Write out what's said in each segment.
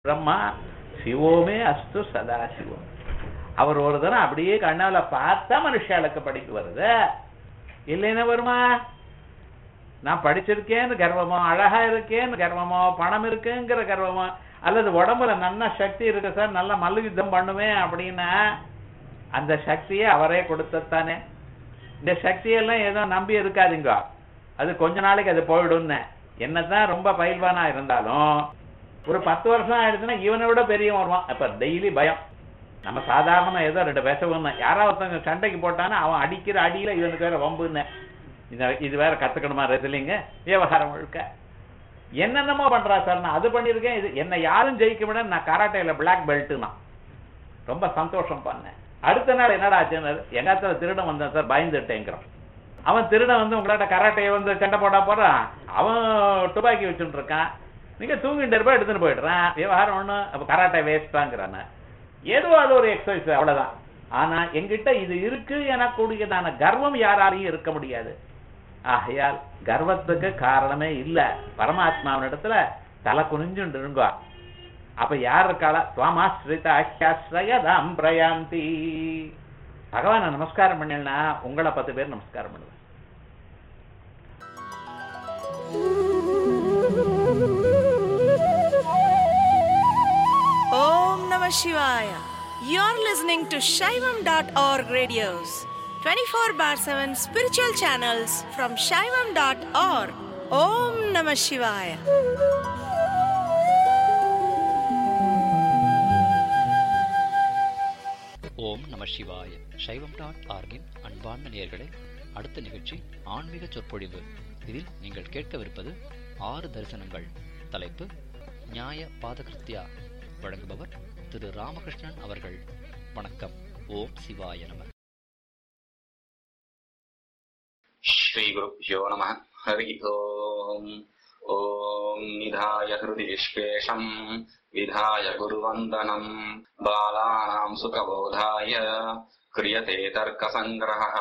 பிரம்மா சிவோமே அஸ்து சதா சிவம் அவர் ஒரு தரம் அப்படியே கண்ணால பார்த்தா மனுஷாளுக்கு படிப்பு வருது இல்லைன்னா வருமா நான் படிச்சிருக்கேன்னு கர்வமோ அழகா இருக்கேன்னு கர்வமோ பணம் இருக்குங்கிற கர்வமோ அல்லது உடம்புல நல்ல சக்தி இருக்கு சார் நல்ல மல்லு யுத்தம் பண்ணுவேன் அப்படின்னா அந்த சக்தியை அவரே கொடுத்தத்தானே இந்த சக்தியெல்லாம் ஏதோ நம்பி இருக்காதுங்க அது கொஞ்ச நாளைக்கு அது போயிடும்னு என்னதான் ரொம்ப பயில்வானா இருந்தாலும் ஒரு பத்து வருஷம் ஆயிடுச்சுன்னா இவனை விட பெரியவன் வருவான் அப்ப டெய்லி பயம் நம்ம சாதாரணமா ஏதோ ரெண்டு பேசவும் யாராவது ஒருத்தங்க சண்டைக்கு போட்டானா அவன் அடிக்கிற அடியில இவனுக்கு வேற வம்புன்னு இந்த இது வேற கத்துக்கணுமா ரெசிலிங்க விவகாரம் முழுக்க என்னென்னமோ பண்றா சார் நான் அது பண்ணிருக்கேன் இது என்ன யாரும் ஜெயிக்க விட நான் கராட்டையில பிளாக் பெல்ட்னா ரொம்ப சந்தோஷம் பண்ணேன் அடுத்த நாள் என்னடா ஆச்சுன்னு எங்காத்துல திருடன் வந்தான் சார் பயந்துட்டேங்கிறான் அவன் திருடன் வந்து உங்களாட்ட கராட்டையை வந்து சண்டை போட்டா போறான் அவன் துப்பாக்கி வச்சுட்டு இருக்கான் நீங்க தூங்கிட்டு இருப்பா எடுத்துட்டு போயிடுறான் விவகாரம் ஒண்ணு அப்ப கராட்டை வேஸ்டாங்கிறான ஏதோ அது ஒரு எக்ஸசைஸ் அவ்வளவுதான் ஆனா எங்கிட்ட இது இருக்கு எனக்கூடியதான கர்வம் யாராலையும் இருக்க முடியாது ஆகையால் கர்வத்துக்கு காரணமே இல்ல பரமாத்மாவினிடத்துல தலை குனிஞ்சுண்டு இருங்கோ அப்ப யார் இருக்காளா துவாமாஸ்ரித அஹ்யாஸ்ரயதாம் பிரயாந்தி பகவான நமஸ்காரம் பண்ணலனா உங்களை பத்து பேர் நமஸ்காரம் பண்ணுவேன் Om Namah Shivaya. You're listening to Shaivam.org radios, 24 bar 7 spiritual channels from Shaivam.org. Om Namah Shivaya. ஓம் நம சிவாய சைவம் டாட் ஆர்கின் அன்பார்ந்த நேயர்களே அடுத்த நிகழ்ச்சி ஆன்மீக சொற்பொழிவு இதில் நீங்கள் கேட்கவிருப்பது ஆறு தரிசனங்கள் தலைப்பு நியாய பாதகிருத்யா வழங்குபவர் திரு ராமகிருஷ்ணன் அவர்கள் வணக்கம் ஓம் சிவாய நம श्रीगुरुभ्यो नमः हरि ओम् ॐ निधाय हृदि विश्वेशम् विधाय गुरुवन्दनम् बालानाम् सुखबोधाय क्रियते तर्कसङ्ग्रहः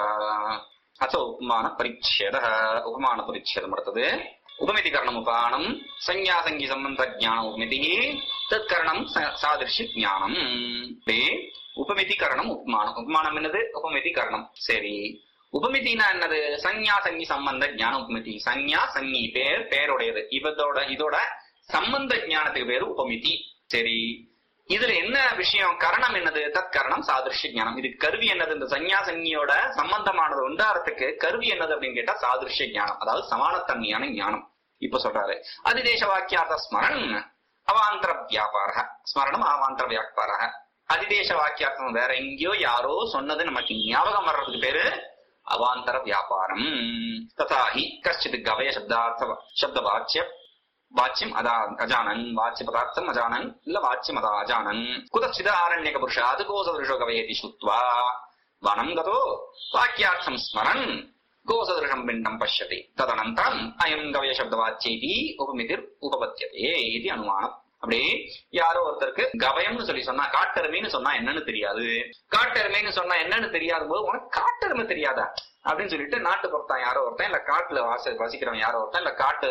अथ उपमानपरिच्छेदः उपमानपरिच्छेदम् वर्तते उपमितिकरणमुपानम् संज्ञासङ्गिसम्बन्धज्ञानम् उपमितिः तत्करणम् स- सादृश्यज्ञानम् ते உபமிதிகரணம் உபமானம் உபமானம் என்னது உபமிதிகரணம் சரி உபமிதினா என்னது சஞ்ஞா சங்கி சம்பந்த ஞான உபமிதி சஞ்ஞா சங்கி பேர் பேருடையது இதோட இதோட சம்பந்த ஞானத்துக்கு பேரு உபமிதி சரி இதுல என்ன விஷயம் கரணம் என்னது தற்கரணம் சாதிருஷ்ய ஞானம் இதுக்கு கருவி என்னது இந்த சஞ்ஞா சங்கியோட சம்பந்தமானது உண்டாரத்துக்கு கருவி என்னது அப்படின்னு கேட்டா சாதிருஷ்ய ஞானம் அதாவது சமானத்தன்மையான ஞானம் இப்ப சொல்றாரு அதிதேச வாக்கியார்த்த ஸ்மரன் அவாந்தர வியாபார ஸ்மரணம் அவாந்தர வியாபார அதிதேச வாக்கியார்த்தம் வேற எங்கேயோ யாரோ சொன்னது நமக்கு ஞாபகம் வர்றதுக்கு பேரு அவாந்தர வியாபாரம் ததாஹி கஷ்டித் கவய சப்தார்த்த சப்த வாச்சிய வாச்சியம் அதா அஜானன் வாச்சிய பதார்த்தம் அஜானன் இல்ல வாச்சியம் அதா அஜானன் குதச்சித ஆரண்யக புருஷாத் கோசதுருஷோ கவயதி சுத்வா வனம் கதோ வாக்கியார்த்தம் ஸ்மரன் கோசதுருஷம் பிண்டம் பஷ்யதி ததனந்தரம் அயம் கவய சப்தவாச்சியதி உபமிதிர் உபபத்தியதே இது அனுமானம் அப்படியே யாரோ ஒருத்தருக்கு கவயம்னு சொல்லி சொன்னா காட்டெருமைன்னு சொன்னா என்னன்னு தெரியாது காட்டெருமைன்னு சொன்னா என்னன்னு தெரியாத போது உனக்கு காட்டெருமை தெரியாதா அப்படின்னு சொல்லிட்டு நாட்டு பொறுத்தான் யாரோ ஒருத்தன் இல்ல காட்டுல வாச வசிக்கிறவன் யாரோ ஒருத்தன் இல்ல காட்டு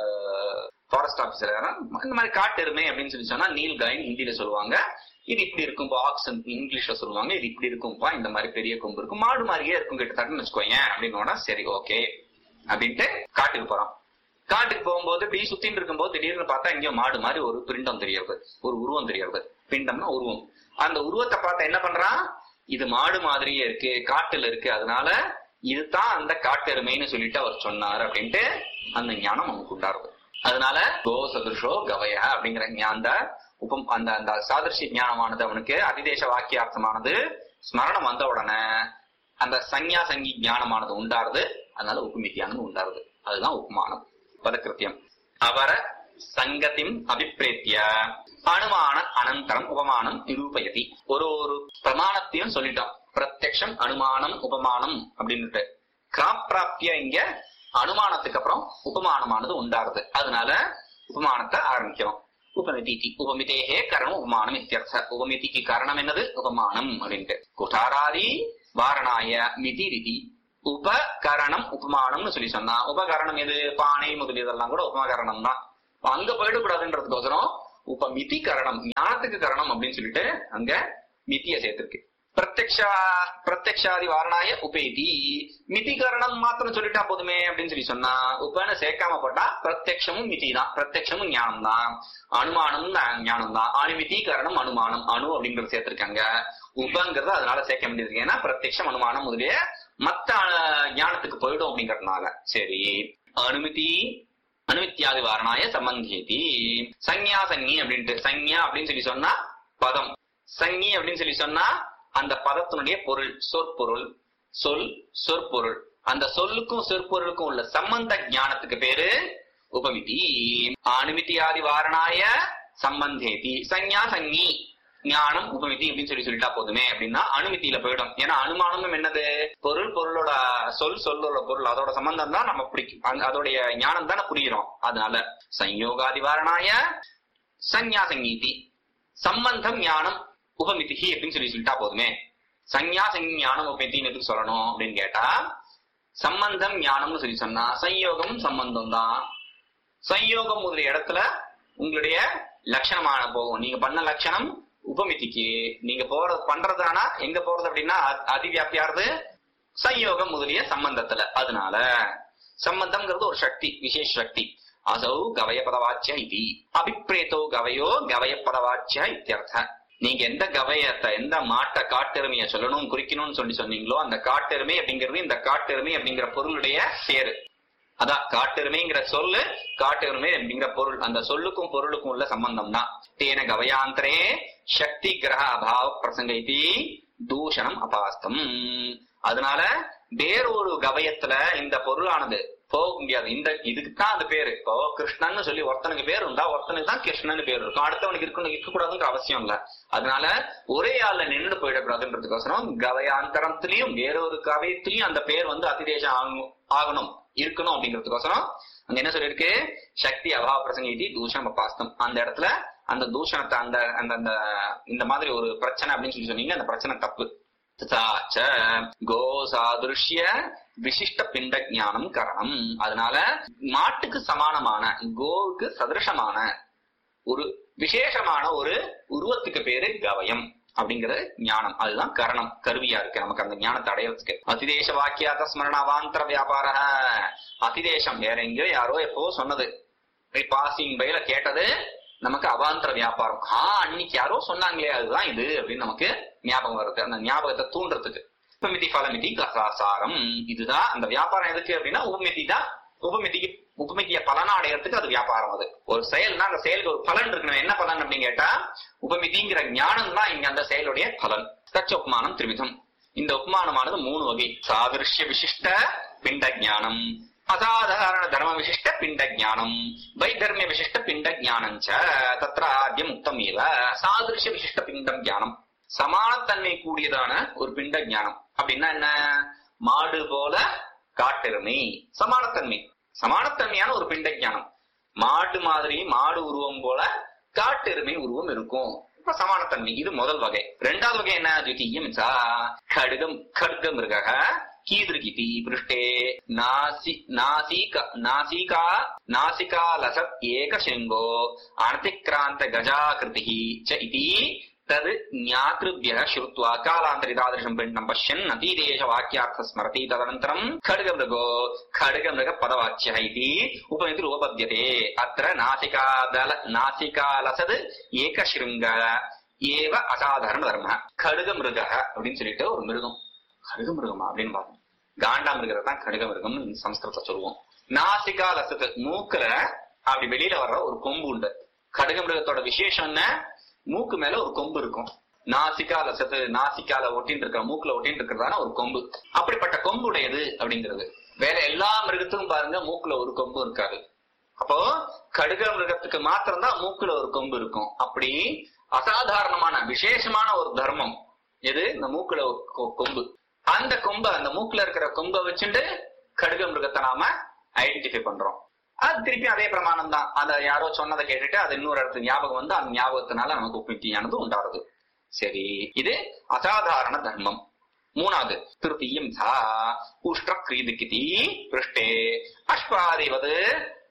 ஃபாரஸ்ட் ஆபீசர் யாரா இந்த மாதிரி காட்டெருமை அப்படின்னு சொல்லி சொன்னா நீல் காயின் ஹிந்தியில சொல்லுவாங்க இது இப்படி இருக்கும் பாக்ஸ் இங்கிலீஷ்ல சொல்லுவாங்க இது இப்படி இருக்கும்பா இந்த மாதிரி பெரிய கொம்பு இருக்கும் மாடு மாதிரியே இருக்கும் கிட்டத்தட்டன்னு வச்சுக்கோங்க அப்படின்னு சரி ஓகே அப்படின்ட்டு காட்டுக்கு போறான் காட்டுக்கு போகும்போது இப்படி சுத்தின்னு இருக்கும்போது திடீர்னு பார்த்தா எங்கேயோ மாடு மாதிரி ஒரு பிண்டம் தெரியறது ஒரு உருவம் தெரியறது பிண்டம்னா உருவம் அந்த உருவத்தை பார்த்தா என்ன பண்றான் இது மாடு மாதிரியே இருக்கு காட்டுல இருக்கு அதனால இதுதான் அந்த காட்டெருமைன்னு சொல்லிட்டு அவர் சொன்னார் அப்படின்ட்டு அந்த ஞானம் நமக்கு உண்டாருது அதனால கோ சதுஷோ கவய அப்படிங்கிற ஞா- அந்த உபம் அந்த அந்த சாதர்ஷி ஞானமானது அவனுக்கு அதிதேச வாக்கியார்த்தமானது ஸ்மரணம் வந்த உடனே அந்த சஞ்ஞா சங்கி ஞானமானது உண்டாருது அதனால உபமித்தியானது உண்டாருது அதுதான் உபமானம் பதக்கிருத்தியம் அவர சங்கத்தின் அபிப்பிரேத்திய அனுமான அனந்தரம் உபமானம் நிரூபயதி ஒரு ஒரு பிரமாணத்தையும் சொல்லிட்டோம் பிரத்யக்ஷம் அனுமானம் உபமானம் அப்படின்னுட்டு கிராப்பிராப்திய இங்க அனுமானத்துக்கு அப்புறம் உபமானமானது உண்டாருது அதனால உபமானத்தை ஆரம்பிக்கிறோம் உபமிதி உபமிதேகே கரணம் உபமானம் இத்தியர்த்த உபமிதிக்கு காரணம் என்னது உபமானம் அப்படின்ட்டு குட்டாராதி வாரணாய மிதி ரிதி உபகரணம் உபமானம்னு சொல்லி சொன்னா உபகரணம் எது பானை முதலியதெல்லாம் கூட உபகரணம் தான் அங்க போயிடக்கூடாதுன்றதுக்கோசரம் உபமிதி கரணம் ஞானத்துக்கு கரணம் அப்படின்னு சொல்லிட்டு அங்க மித்திய சேர்த்திருக்கு பிரத்யக்ஷா பிரத்யக்ஷாதி வாரணாய உபேதி மிதி கரணம் மாத்திரம் சொல்லிட்டா போதுமே அப்படின்னு சொல்லி சொன்னா உபன்னு சேர்க்காம போட்டா பிரத்யக்ஷமும் மிதி தான் பிரத்யக்ஷமும் ஞானம் தான் அனுமானமும் ஞானம் தான் அணுமிதி கரணம் அனுமானம் அணு அப்படிங்கறது சேர்த்திருக்காங்க உபங்கிறது அதனால சேர்க்க வேண்டியது ஏன்னா பிரத்யக்ஷம் அனுமானம் முதலிய மத்த அஹ், ஞானத்துக்கு போயிடும் அப்படிங்கறதுனால சரி அனுமதி அனுமித்தியாதி வாரணாய சம்பந்தேதி சஞ்ஞா சங்கி அப்படின்ட்டு சஞ்ஞா அப்படின்னு சொல்லி சொன்னா பதம் சங்கி அப்படின்னு சொல்லி சொன்னா அந்த பதத்தினுடைய பொருள் சொற்பொருள் சொல் சொற்பொருள் அந்த சொல்லுக்கும் சொற்பொருளுக்கும் உள்ள சம்பந்த ஞானத்துக்கு பேரு உபமிதி அனுமித்தியாதி வாரணாய சம்பந்தேதி சஞ்ஞா சங்கி ஞானம் உபமிதி அப்படின்னு சொல்லி சொல்லிட்டா போதுமே அப்படின்னா அனுமதியில போயிடும் ஏன்னா அனுமானமும் என்னது பொருள் பொருளோட சொல் சொல்லோட பொருள் அதோட சம்பந்தம் தான் நம்ம பிடிக்கும் அந்த- அதோடைய ஞானம் தானே புரிகிறோம் அதனால சஞ்யோகாதி வாரணாய சஞ்ஞா சங்கீதி சம்பந்தம் ஞானம் உபமிதிகி அப்படின்னு சொல்லி சொல்லிட்டா போதுமே சஞ்ஞா சங்கி ஞானம் உபமித்தின்னு எதுக்கு சொல்லணும் அப்படின்னு கேட்டா சம்பந்தம் ஞானம்னு சொல்லி சொன்னா சம்யோகம் சம்பந்தம் தான் சம்யோகம் முதலிய இடத்துல உங்களுடைய லட்சணமான போகும் நீங்க பண்ண லட்சணம் உபமிதிக்கு நீங்க போறது பண்றதானா எங்க போறது அப்படின்னா அ- அதிவியாப்தியாருது சம்யோகம் முதலிய சம்பந்தத்துல அதனால சம்பந்தம்ங்கிறது ஒரு சக்தி விசேஷ சக்தி அசௌ கவய பதவாச்சிய இது அபிப்ரேதோ கவயோ கவய பதவாச்சிய இத்தியர்த்த நீங்க எந்த கவயத்தை எந்த மாட்டை காட்டெருமைய சொல்லணும் குறிக்கணும்னு சொல்லி சொன்னீங்களோ அந்த காட்டெருமை அப்படிங்கிறது இந்த காட்டெருமை அப்படிங்கிற பொருளுடைய பேரு அதான் காட்டெருமைங்கிற சொல்லு காட்டெருமை அப்படிங்கிற பொருள் அந்த சொல்லுக்கும் பொருளுக்கும் உள்ள சம்பந்தம் தான் தேன கவயாந்தரே சக்தி கிரக அபாவ பிரசங்க இது தூஷணம் அபாஸ்தம் அதனால வேறொரு கவயத்துல இந்த பொருளானது போக முடியாது இந்த இதுக்கு தான் அது பேரு இப்போ கிருஷ்ணன்னு சொல்லி ஒருத்தனுக்கு பேர் உண்டா ஒருத்தனுக்கு தான் கிருஷ்ணன்னு பேர் இருக்கும் அடுத்தவனுக்கு இருக்கணும் இருக்கக்கூடாதுங்கிற அவசியம் இல்ல அதனால ஒரே ஆள்ல நின்று போயிடக்கூடாதுன்றதுக்கோசரம் கவயாந்தரத்திலையும் வேறொரு கவயத்திலையும் அந்த பேர் வந்து அதிதேசம் ஆகணும் ஆகணும் இருக்கணும் அப்படிங்கிறதுக்கோசரம் அங்க என்ன சொல்லிருக்கு சக்தி அபாவ பிரசங்க இது தூஷணம் அப்பாஸ்தம் அந்த இடத்துல அந்த தூஷணத்தை அந்த அந்த அந்த இந்த மாதிரி ஒரு பிரச்சனை அப்படின்னு சொல்லி சொன்னீங்க அந்த பிரச்சனை தப்பு ததா ச கோ சாதுருஷ்ய விசிஷ்ட பிண்ட ஞானம் கரணம் அதனால மாட்டுக்கு சமானமான கோவுக்கு சதிருஷமான ஒரு விசேஷமான ஒரு உருவத்துக்கு பேரு கவயம் அப்படிங்கிற ஞானம் அதுதான் கரணம் கருவியா இருக்கு நமக்கு அந்த ஞானத்தை அடையறதுக்கு அதிதேச வாக்கியாத ஸ்மரண அவாந்தர வியாபார அதிதேசம் வேற எங்கேயோ யாரோ எப்போ சொன்னது பாசிங் பைல கேட்டது நமக்கு அவாந்தர வியாபாரம் ஆ அன்னைக்கு யாரோ சொன்னாங்களே அதுதான் இது அப்படின்னு நமக்கு ஞாபகம் வருது அந்த ஞாபகத்தை தூண்டுறதுக்கு உபமிதி பலமிதி கசாசாரம் இதுதான் அந்த வியாபாரம் எதுக்கு அப்படின்னா உபமிதி தான் உபமிதிக்கு உபமிதிய பலனா அடையறதுக்கு அது வியாபாரம் அது ஒரு செயல்னா அந்த செயலுக்கு ஒரு பலன் இருக்கணும் என்ன பலன் அப்படின்னு கேட்டா உபமிதிங்கிற ஞானம் தான் இங்க அந்த செயலுடைய பலன் தச்ச உபமானம் திருவிதம் இந்த உபமானமானது மூணு வகை சாதிருஷ்ய விசிஷ்ட பிண்ட ஞானம் அசாதாரண தர்ம விசிஷ்ட பிண்ட ஞானம் வைதர்மிய விசிஷ்ட பிண்ட ஞானம் ச தத்ர ஆദ്യം உக்தம் இவ சாதிருஷ்ய விசிஷ்ட பிண்டம் ஞானம் சமானத்தன்மை கூடியதான ஒரு பிண்ட ஞானம் அப்படின்னா என்ன மாடு போல காட்டெருமை சமானத்தன்மை சமானத்தன்மையான ஒரு பிண்ட ஞானம் மாடு மாதிரி மாடு உருவம் போல காட்டெருமை உருவம் இருக்கும் இப்ப சமானத்தன்மை இது முதல் வகை ரெண்டாவது வகை என்ன द्वितीयं ச खड्गम खड्ग மிருகः कीदृगिति पृष्ठे नासि नासिका नासिका नासिका लसत् एकशृङ्गो अनतिक्रान्त गजाकृतिः च इति तद् ज्ञातृभ्यः श्रुत्वा कालान्तरितादृशम् पिण्डम् पश्यन् अतीदेशवाक्यार्थ स्मरति तदनन्तरम् खड्गमृगो खड्गमृगपदवाच्यः इति उपमितिरुपपद्यते अत्र नासिकादल नासिकालसद् एकशृङ्ग ஏவ அசாதாரண தர்ம கடுக மிருக அப்படின்னு சொல்லிட்டு ஒரு மிருகம் கடுக மிருகமா அப்படின்னு பார்த்தோம் காண்டா மிருகத்தை தான் கடுக மிருகம் சம்ஸ்கிருத சொல்லுவோம் நாசிகா லசத்து மூக்குல அப்படி வெளியில வர்ற ஒரு கொம்பு உண்டு கடுக மிருகத்தோட விசேஷம் என்ன மூக்கு மேல ஒரு கொம்பு இருக்கும் நாசிகா லசத்து நாசிக்கால ஒட்டின்னு இருக்கிற மூக்குல ஒட்டின்னு இருக்கிறதான ஒரு கொம்பு அப்படிப்பட்ட கொம்பு உடையது அப்படிங்கிறது வேற எல்லா மிருகத்துக்கும் பாருங்க மூக்குல ஒரு கொம்பு இருக்காது அப்போ கடுக மிருகத்துக்கு மாத்திரம்தான் மூக்குல ஒரு கொம்பு இருக்கும் அப்படி அசாதாரணமான விசேஷமான ஒரு தர்மம் எது இந்த மூக்குல ஒரு கொ- கொம்பு அந்த கொம்பை அந்த மூக்குல இருக்கிற கொம்பை வச்சுட்டு கடுக மிருகத்தை நாம ஐடென்டிஃபை பண்றோம் அது திருப்பி அதே பிரமாணம் தான் அத யாரோ சொன்னதை கேட்டுட்டு அது இன்னொரு இடத்து ஞாபகம் வந்து அந்த ஞாபகத்தினால நமக்கு உப்பிட்டியானது உண்டாருது சரி இது அசாதாரண தர்மம் மூணாவது திருத்தீயம் சா உஷ்ட கிரீதுக்கிதி பிருஷ்டே அஸ்வாதிவது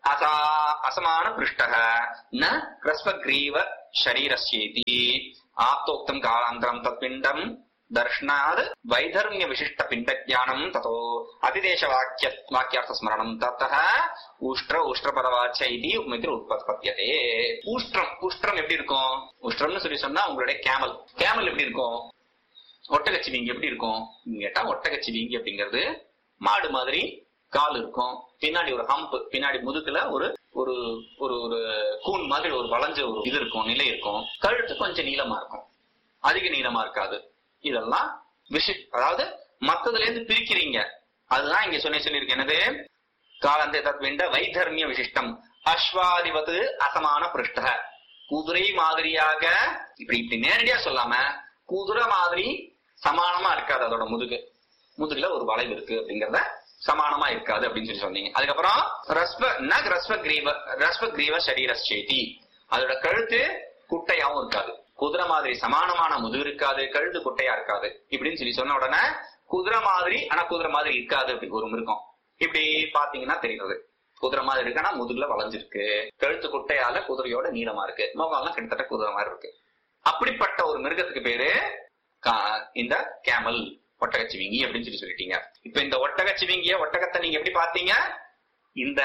அசா அசமான பிருஷ்டக ந கிரஸ்வக்ரீவ சரீரஸ்யேதி ஆப்தோக்தம் காலாந்தரம் தத்பிண்டம் दर्शनाद वैधर्म्य विशिष्ट पिंड ज्ञानम ततो अतिदेश वाक्य वाक्यार्थ स्मरणम ततः உஷ்ட்ர உஷ்ட்ர பதவாச்ச இது உண்மைக்கு உற்பத்தியதே உஷ்ட்ரம் உஷ்ட்ரம் எப்படி இருக்கும் உஷ்ட்ரம்னு சொல்லி சொன்னா உங்களுடைய கேமல் கேமல் எப்படி இருக்கும் ஒட்டகச்சிவிங்கி எப்படி இருக்கும் கேட்டா ஒட்டகச்சிவிங்கி அப்படிங்கிறது மாடு மாதிரி கால் இருக்கும் பின்னாடி ஒரு ஹம்ப் பின்னாடி முதுகுல ஒரு ஒரு ஒரு ஒரு கூன் மாதிரி ஒரு வளைஞ்ச ஒரு இது இருக்கும் நிலை இருக்கும் கழுத்து கொஞ்சம் நீளமா இருக்கும் அதிக நீளமா இருக்காது இதெல்லாம் விஷி அதாவது மத்ததுல இருந்து பிரிக்கிறீங்க அதுதான் இங்க சொன்ன சொல்லியிருக்கு என்னது காலந்தே தத்விண்ட வைதர்மிய விசிஷ்டம் அஸ்வாதிபது அசமான பிருஷ்ட குதிரை மாதிரியாக இப்படி இப்படி நேரடியா சொல்லாம குதிரை மாதிரி சமானமா இருக்காது அதோட முதுகு முதுகுல ஒரு வளைவு இருக்கு அப்படிங்கறத சமானமா இருக்காது அப்படின்னு சொல்லி சொன்னீங்க அதுக்கப்புறம் ரஸ்வ ந ரஸ்வ கிரீவ ரஸ்வ கிரீவ சரீரஸ்சேதி அதோட கழுத்து குட்டையாவும் இருக்காது குதிரை மாதிரி சமானமான முதுகு இருக்காது கழுத்து குட்டையா இருக்காது இப்படின்னு சொல்லி சொன்ன உடனே குதிரை மாதிரி ஆனா குதிரை மாதிரி இருக்காது அப்படி ஒரு மிருகம் இப்படி பாத்தீங்கன்னா தெரிகிறது குதிரை மாதிரி இருக்கு ஆனா முதுகுல வளைஞ்சிருக்கு கழுத்து குட்டையால குதிரையோட நீளமா இருக்கு முகம் எல்லாம் கிட்டத்தட்ட குதிரை மாதிரி இருக்கு அப்படிப்பட்ட ஒரு மிருகத்துக்கு பேரு கா- இந்த கேமல் ஒட்டகச்சிவிங்கி அப்படின்னு சொல்லி சொல்லிட்டீங்க இப்ப இந்த ஒட்டகச்சிவிங்கிய ஒட்டகத்தை நீங்க எப்படி பாத்தீங்க இந்த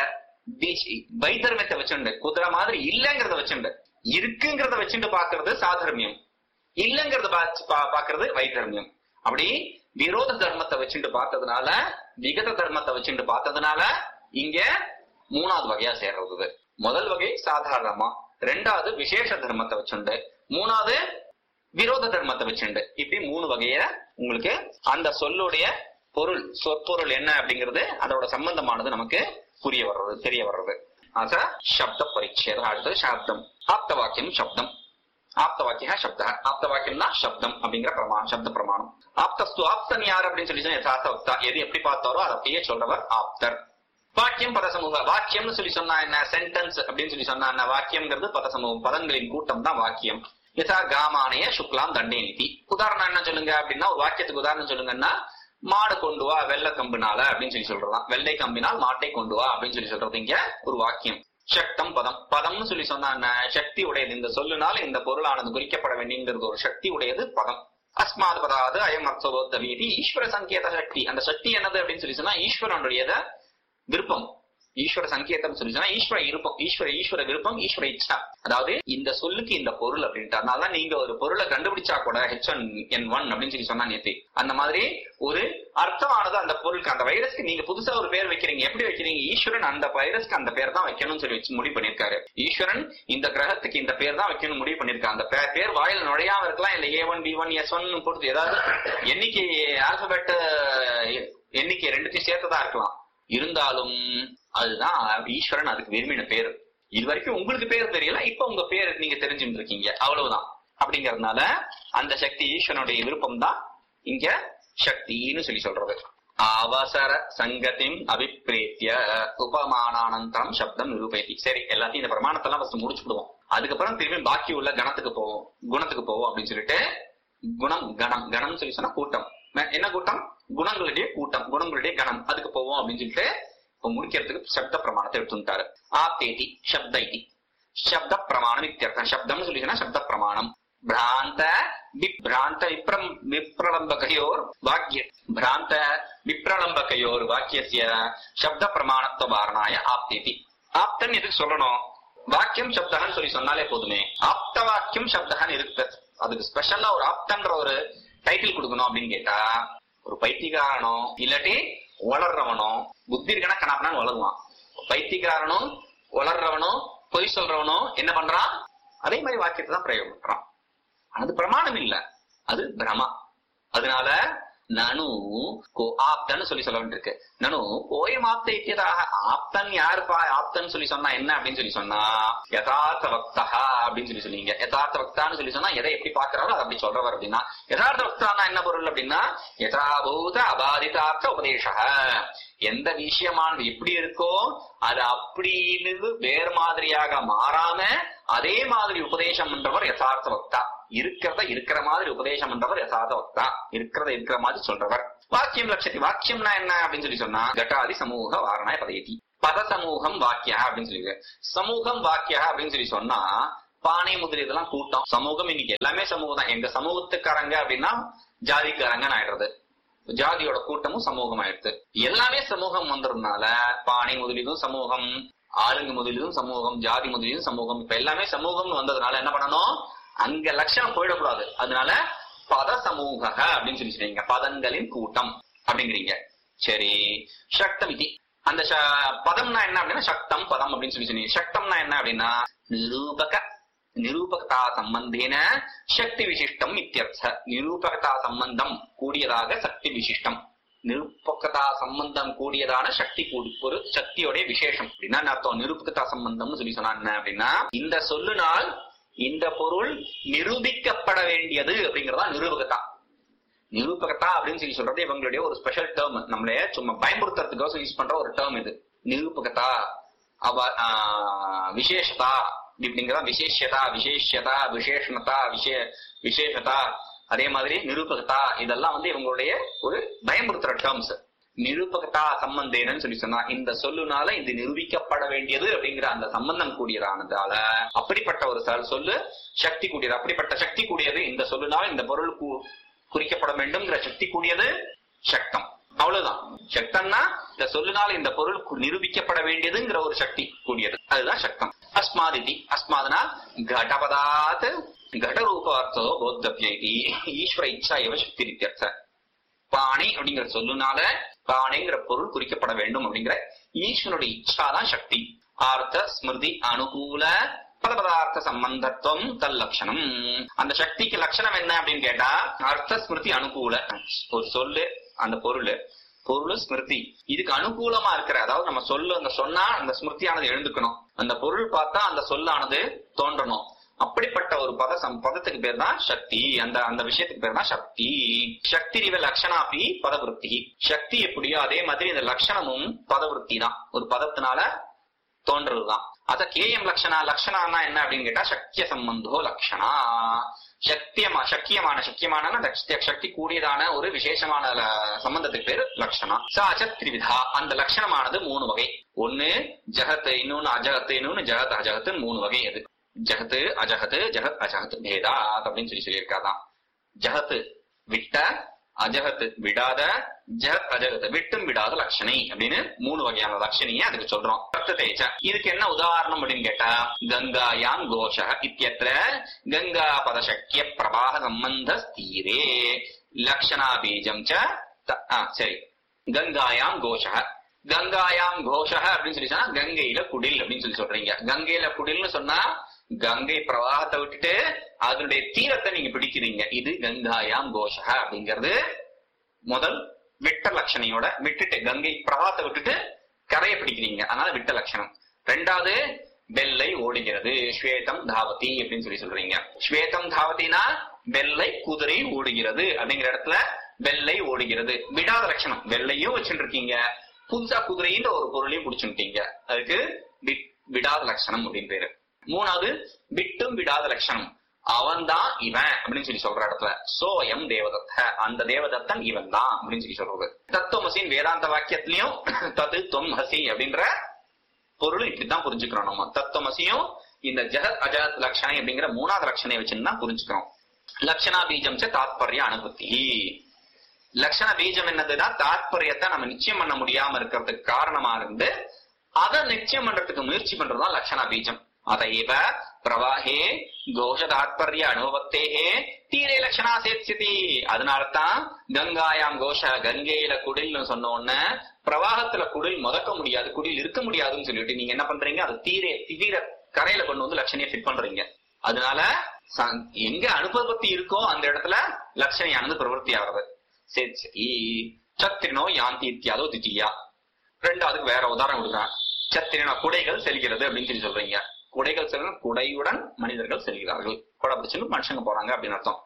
தி- வைதர்மியத்தை வச்சுண்டு குதிரை மாதிரி இல்லங்கிறத வச்சுண்டு இருக்குங்கிறத வச்சுட்டு பாக்குறது சாதர்மியம் இல்லங்கிறத பாச்சு- பா- பாக்குறது வைதர்மியம் அப்படி விரோத தர்மத்தை வச்சுட்டு பார்த்ததுனால விகத தர்மத்தை வச்சுட்டு பார்த்ததுனால இங்க மூணாவது வகையா சேர்றது இது. முதல் வகை சாதாரணமா ரெண்டாவது விசேஷ தர்மத்தை வச்சுண்டு மூணாவது விரோத தர்மத்தை வச்சுண்டு இப்படி மூணு வகைய உங்களுக்கு அந்த சொல்லுடைய பொருள் சொற்பொருள் என்ன அப்படிங்கிறது அதோட சம்பந்தமானது நமக்கு புரிய வர்றது தெரிய வர்றது அத சப்த பரிச்சேதம் அடுத்தது சப்தம் ஆப்த வாக்கியம் சப்தம் ஆப்த வாக்கிய சப்த ஆப்த வாக்கியம்னா சப்தம் அப்படிங்கிற பிரமாணம் சப்த பிரமாணம் ஆப்தஸ்து ஆப்தன் யார் அப்படின்னு சொல்லி சொன்னா யதார்த்த வக்தா எது எப்படி பார்த்தாரோ அதை அப்படியே சொல்றவர் ஆப்தர் வாக்கியம் பதசமூக வாக்கியம்னு சொல்லி சொன்னா என்ன சென்டென்ஸ் அப்படின்னு சொல்லி சொன்னா என்ன வாக்கியம்ங்கிறது பதசமூகம் பதங்களின் கூட்டம் தான் வாக்கியம் யதா காமானய சுக்லாம் தண்டே நிதி உதாரணம் என்ன சொல்லுங்க அப்படின்னா ஒரு வாக்கியத்துக்கு உதாரணம் சொல்லுங்கன்னா மாடு கொண்டு வா வெள்ளை கம்புனால அப்படின்னு சொல்லி சொல்றலாம் வெள்ளை கம்பினால் மாட்டை கொண்டு வா அப்படின்னு சொல்லி சொல்றது இங்க ஒரு வாக்கியம் சக்தம் பதம் பதம்னு சொல்லி சொன்னா என்ன சக்தி உடையது இந்த சொல்லுனால இந்த பொருளானது குறிக்கப்பட வேண்டியங்கிறது ஒரு சக்தி உடையது பதம் அஸ்மாத் பதாது அயம் அர்த்தவோத்தவீதி ஈஸ்வர சங்கேத சக்தி அந்த சக்தி என்னது அப்படின்னு சொல்லி சொன்னா ஈஸ்வரனுடையத விருப்பம் ஈஸ்வர சங்கேதம் சொல்லி சொன்னா ஈஸ்வர இருப்பம் ஈஸ்வர ஈஸ்வர விருப்பம் ஈஸ்வர இச்சா அதாவது இந்த சொல்லுக்கு இந்த பொருள் அப்படின்ட்டு அதனால நீங்க ஒரு பொருளை கண்டுபிடிச்சா கூட ஹெச் ஒன் என் ஒன் அப்படின்னு சொல்லி சொன்னா நேத்து அந்த மாதிரி ஒரு அர்த்தமானது அந்த பொருளுக்கு அந்த வைரஸ்க்கு நீங்க புதுசா ஒரு பேர் வைக்கிறீங்க எப்படி வைக்கிறீங்க ஈஸ்வரன் அந்த வைரஸ்க்கு அந்த பேர் தான் வைக்கணும்னு சொல்லி வச்சு முடிவு பண்ணிருக்காரு ஈஸ்வரன் இந்த கிரகத்துக்கு இந்த பேர் தான் வைக்கணும் முடிவு பண்ணிருக்காங்க அந்த பே- பேர் வாயில நுழையாம இருக்கலாம் இல்ல A one B one S one பொறுத்து ஏதாவது எண்ணிக்கை ஆல்பபெட் எண்ணிக்கை ரெண்டுத்தையும் சேர்த்ததா இருக்கலாம் இருந்தாலும் அதுதான் ஈஸ்வரன் அதுக்கு விரும்பின பேர் இது வரைக்கும் உங்களுக்கு பேர் தெரியல இப்ப உங்க பேர் நீங்க தெரிஞ்சுட்டு இருக்கீங்க அவ்வளவுதான் அப்படிங்கறதுனால அந்த சக்தி ஈஸ்வரனுடைய விருப்பம் தான் இங்க சக்தின்னு சொல்லி சொல்றது அவசர சங்கத்தின் அபிப்பிரேத்திய உபமானானந்தரம் சப்தம் நிரூபயதி சரி எல்லாத்தையும் இந்த பிரமாணத்தெல்லாம் ஃபர்ஸ்ட் முடிச்சுடுவோம் அதுக்கப்புறம் திரும்பி பாக்கி உள்ள கணத்துக்கு போவோம் குணத்துக்கு போவோம் அப்படின்னு சொல்லிட்டு குணம் கணம் கணம் சொல்லி சொன்னா கூட்டம் ம- என்ன கூட்டம் குணங்களுடைய கூட்டம் குணங்களுடைய கணம் அதுக்கு போவோம் அப்படின்னு சொல்லிட்டு இப்ப முடிக்கிறதுக்கு சப்த பிரமாணத்தை எடுத்துட்டாரு ஆத்தேதி சப்த இதி சப்த பிரமாணம் இத்தியர்த்தம் சப்தம்னு சொல்லி சொன்னா சப்த பிரமாணம் பிராந்த விப்ராந்த விப்ரம் விப்ரலம்பகையோர் வாக்கிய பிராந்த விப்ரலம்பகையோர் வாக்கியசிய சப்த பிரமாணத்துவ வாரணாய ஆப்தேதி ஆப்தன் எதுக்கு சொல்லணும் வாக்கியம் சப்தகன்னு சொல்லி சொன்னாலே போதுமே ஆப்த வாக்கியம் சப்தகன் இருக்கு அதுக்கு ஸ்பெஷலா ஒரு ஆப்தன்ற ஒரு டைட்டில் கொடுக்கணும் அப்படின்னு கேட்டா ஒரு பைத்தியக்காரனோ இல்லாட்டி வளர்றவனோ புத்தி இருக்கனா கணாப்பனான்னு வளருவான் பைத்தியக்காரனும் வளர்றவனும் பொய் சொல்றவனும் என்ன பண்றான் அதே மாதிரி வாக்கியத்தை தான் பிரயோகம் பண்றான் ஆனா அது பிரமாணம் இல்ல அது பிரமா அதனால நனு கோ ஆப்தன்னு சொல்லி சொல்ல வேண்டியிருக்கு நனு கோயம் ஆப்த இத்தியதாக ஆப்தன் யாருப்பா ஆப்தன் சொல்லி சொன்னா என்ன அப்படின்னு சொல்லி சொன்னா யதார்த்த வக்தா அப்படின்னு சொல்லி சொன்னீங்க யதார்த்த வக்தான்னு சொல்லி சொன்னா எதை எப்படி பாக்குறாரோ அதை அப்படி சொல்றவர் அப்படின்னா யதார்த்த வக்தானா என்ன பொருள் அப்படின்னா யதாபூத அபாதிதார்த்த உபதேச எந்த விஷயமானது எப்படி இருக்கோ அது அப்படின்னு வேறு மாதிரியாக மாறாம அதே மாதிரி உபதேசம் பண்றவர் யதார்த்த வக்தா இருக்கிறத இருக்கிற மாதிரி உபதேசம் பண்றவர் யதார்த்த வக்தா இருக்கிறத இருக்கிற மாதிரி சொல்றவர் வாக்கியம் லட்சத்தி வாக்கியம்னா என்ன அப்படின்னு சொல்லி சொன்னா கட்டாதி சமூக வாரணாய பதயதி பத சமூகம் வாக்கியா அப்படின்னு சொல்லி சமூகம் வாக்கியா அப்படின்னு சொல்லி சொன்னா பானை முதல் இதெல்லாம் கூட்டம் சமூகம் இன்னைக்கு எல்லாமே சமூகம் தான் எங்க சமூகத்துக்காரங்க அப்படின்னா ஜாதிக்காரங்கன்னு ஆயிடுறது ஜாதியோட கூட்டமும் சமூகம் ஆயிடுது எல்லாமே சமூகம் வந்ததுனால பானை முதலிலும் சமூகம் ஆளுங்க முதலிலும் சமூகம் ஜாதி முதலிலும் சமூகம் இப்ப எல்லாமே சமூகம்னு வந்ததுனால என்ன பண்ணணும் அங்க லட்சணம் போயிடக்கூடாது அதனால பத சமூக அப்படின்னு சொல்லி சொன்னீங்க பதங்களின் கூட்டம் அப்படிங்கிறீங்க சரி சக்தம் இது அந்த ச- பதம்னா என்ன அப்படின்னா சக்தம் பதம் அப்படின்னு சொல்லி சொன்னீங்க சக்தம்னா என்ன அப்படின்னா நிரூபக நிரூபகதா சம்பந்தேன சக்தி விசிஷ்டம் இத்தியர்த்த நிரூபகதா சம்பந்தம் கூடியதாக சக்தி விசிஷ்டம் நிரூபகதா சம்பந்தம் கூடியதான சக்தி கூடி ஒரு சக்தியோட விசேஷம் அப்படின்னா என்ன அர்த்தம் நிரூபகதா சம்பந்தம்னு சொல்லி சொன்னா என்ன அப்படின்னா இந்த சொல்லுனால் இந்த பொருள் நிரூபிக்கப்பட வேண்டியது அப்படிங்கறதா நிரூபகதா நிரூபகத்தா அப்படின்னு சொல்லி சொல்றது இவங்களுடைய ஒரு ஸ்பெஷல் டேர்ம் நம்மளைய சும்மா பயன்படுத்துறதுக்கோசம் யூஸ் பண்ற ஒரு டேர்ம் இது நிரூபகத்தா அவ ஆஹ், விசேஷதா இப்படிங்கிறதா விசேஷதா விசேஷதா விசேஷணதா விசே விசேஷதா அதே மாதிரி நிரூபகத்தா இதெல்லாம் வந்து இவங்களுடைய ஒரு பயன்படுத்துற டேர்ம்ஸ் நிரூபகத்தா சம்பந்தேனன்னு சொல்லி சொன்னா இந்த சொல்லுனால இது நிரூபிக்கப்பட வேண்டியது அப்படிங்கிற அந்த சம்பந்தம் கூடியதானதால அப்படிப்பட்ட ஒரு சொல் சொல்லு சக்தி கூடியது அப்படிப்பட்ட சக்தி கூடியது இந்த சொல்லுனால இந்த பொருள் கூ- குறிக்கப்பட வேண்டும்ங்கிற சக்தி கூடியது சக்தம் அவ்வளவுதான் சக்தம்னா இந்த சொல்லினால் இந்த பொருள் கு- நிரூபிக்கப்பட வேண்டியதுங்கிற ஒரு சக்தி கூடியது அதுதான் சக்தம் அஸ்மாதிதி அஸ்மாதுனா கடபதாத் கடரூபார்த்தோ போத்தபியதி ஈஸ்வர இச்சா இவ சக்தி நித்தியர்த்த பாணி அப்படிங்கிற சொல்லுனால பாணிங்கிற பொருள் குறிக்கப்பட வேண்டும் அப்படிங்கிற ஈஸ்வனுடைய இச்சா தான் சக்தி ஆர்த்த ஸ்மிருதி அனுகூல பதபதார்த்த சம்பந்தத்துவம் தல் லட்சணம் அந்த சக்திக்கு லட்சணம் என்ன அப்படின்னு கேட்டா அர்த்த ஸ்மிருதி அனுகூல ஒரு சொல்லு அந்த பொருள் பொருள் ஸ்மிருதி இதுக்கு அனுகூலமா இருக்கிற அதாவது நம்ம சொல்லு அந்த சொன்னா அந்த ஸ்மிருதியானது எழுந்துக்கணும் அந்த பொருள் பார்த்தா அந்த சொல்லானது தோன்றணும் அப்படிப்பட்ட ஒரு பத சம்- பதத்துக்கு பேர் தான் சக்தி அந்த அந்த விஷயத்துக்கு பேர் தான் சக்தி சக்தி இவ லட்சணாபி பதவிருத்தி சக்தி எப்படியோ அதே மாதிரி இந்த லட்சணமும் பதவிருத்தி தான் ஒரு பதத்தினால தோன்றதுதான் அத கேயம் லட்சணா லட்சணான்னா என்ன அப்படின்னு கேட்டா சக்கிய சம்பந்தோ லட்சணா சத்தியமா சக்கியமான சக்கியமான சக்தி கூடியதான ஒரு விசேஷமான ல- சம்பந்தத்துக்கு பேரு லட்சணா சாச்ச திரிவிதா அந்த லட்சணமானது மூணு வகை ஒண்ணு ஜகத் இன்னொன்னு அஜகத் இன்னொன்னு ஜகத் அஜகத்துன்னு மூணு வகை அது ஜகத் அஜகத் ஜகத் அஜகத் பேதாத் அப்படின்னு சொல்லி சொல்லியிருக்காதான் ஜகத் விட்ட அஜகத் விடாத ஜகத் அஜகத் விட்டும் விடாத லட்சணை அப்படின்னு மூணு வகையான லட்சணியை அதுக்கு சொல்றோம் தேஜ இதுக்கு என்ன உதாரணம் அப்படின்னு கேட்டா கங்காயாம் கோஷ இத்தியத்திர கங்கா பதசக்கிய பிரவாக சம்பந்த ஸ்தீரே லக்ஷணா பீஜம் ச த- ஆ, சரி கங்காயாம் கோஷ கங்காயாம் கோஷ அப்படின்னு சொல்லி சொன்னா கங்கையில குடில் அப்படின்னு சொல்லி சொல்றீங்க கங்கையில குடில்னு சொன்னா கங்கை பிரவாகத்தை விட்டுட்டு அதனுடைய தீரத்தை நீங்க பிடிக்கிறீங்க இது கங்காயாம் கோஷ அப்படிங்கிறது முதல் விட்ட லட்சணையோட விட்டுட்டு கங்கை பிரவாகத்தை விட்டுட்டு கரையை பிடிக்கிறீங்க அதனால விட்ட லட்சணம் ரெண்டாவது வெள்ளை ஓடுகிறது ஸ்வேதம் தாவதி அப்படின்னு சொல்லி சொல்றீங்க ஸ்வேதம் தாவதினா வெள்ளை குதிரை ஓடுகிறது அப்படிங்கிற இடத்துல வெள்ளை ஓடுகிறது விடாத லட்சணம் வெள்ளையும் வச்சுட்டு இருக்கீங்க புதுசா குதிரைன்ற ஒரு பொருளையும் பிடிச்சுட்டீங்க அதுக்கு வி- விடாத லட்சணம் அப்படின்னு பேரு மூணாவது விட்டும் விடாத லட்சணம் அவன்தான் இவன் அப்படின்னு சொல்லி சொல்ற இடத்துல சோயம் தேவதத்த அந்த தேவதத்தன் இவன் தான் அப்படின்னு சொல்லி சொல்றது தத்துவமசின் வேதாந்த வாக்கியத்திலையும் தது தொம் ஹசி அப்படின்ற பொருள் இப்படித்தான் புரிஞ்சுக்கிறோம் நம்ம தத்துவமசியும் இந்த ஜெகத் அஜகத் லட்சணை அப்படிங்கிற மூணாவது லட்சணையை வச்சுன்னு தான் புரிஞ்சுக்கிறோம் லட்சணா பீஜம் ச தாத்பரிய அனுபூதி லட்சண பீஜம் என்னதுன்னா தாத்பரியத்தை நம்ம நிச்சயம் பண்ண முடியாம இருக்கிறதுக்கு காரணமா இருந்து அதை நிச்சயம் பண்றதுக்கு முயற்சி பண்றதுதான் லட்சண பீஜம் அதைவ பிரவாகே கோஷ தாத்பரிய அனுபவத்தேகே தீரே லட்சணா சேத்யதி அதனாலதான் கங்காயாம் கோஷ கங்கையில குடில்னு சொன்ன உடனே பிரவாகத்துல குடில் முதக்க முடியாது குடில் இருக்க முடியாதுன்னு சொல்லிட்டு நீங்க என்ன பண்றீங்க அது தீரே தீர கரையில கொண்டு வந்து லட்சணையை ஃபிட் பண்றீங்க அதனால ச- எங்க அனுபவத்தி இருக்கோ அந்த இடத்துல லட்சணையானது பிரவருத்தி ஆகிறது சரி சரி சத்திரினோ யாந்தி இத்தியாதோ தித்தியா ரெண்டாவதுக்கு வேற உதாரணம் கொடுக்குறேன் சத்திரினோ குடைகள் செல்கிறது அப்படின்னு சொல்லி சொல்றீங்க குடைகள் செல்லும் குடையுடன் மனிதர்கள் செல்கிறார்கள் குடை பிடிச்சுன்னு மனுஷங்க போறாங்க அப்படின்னு அர்த்தம்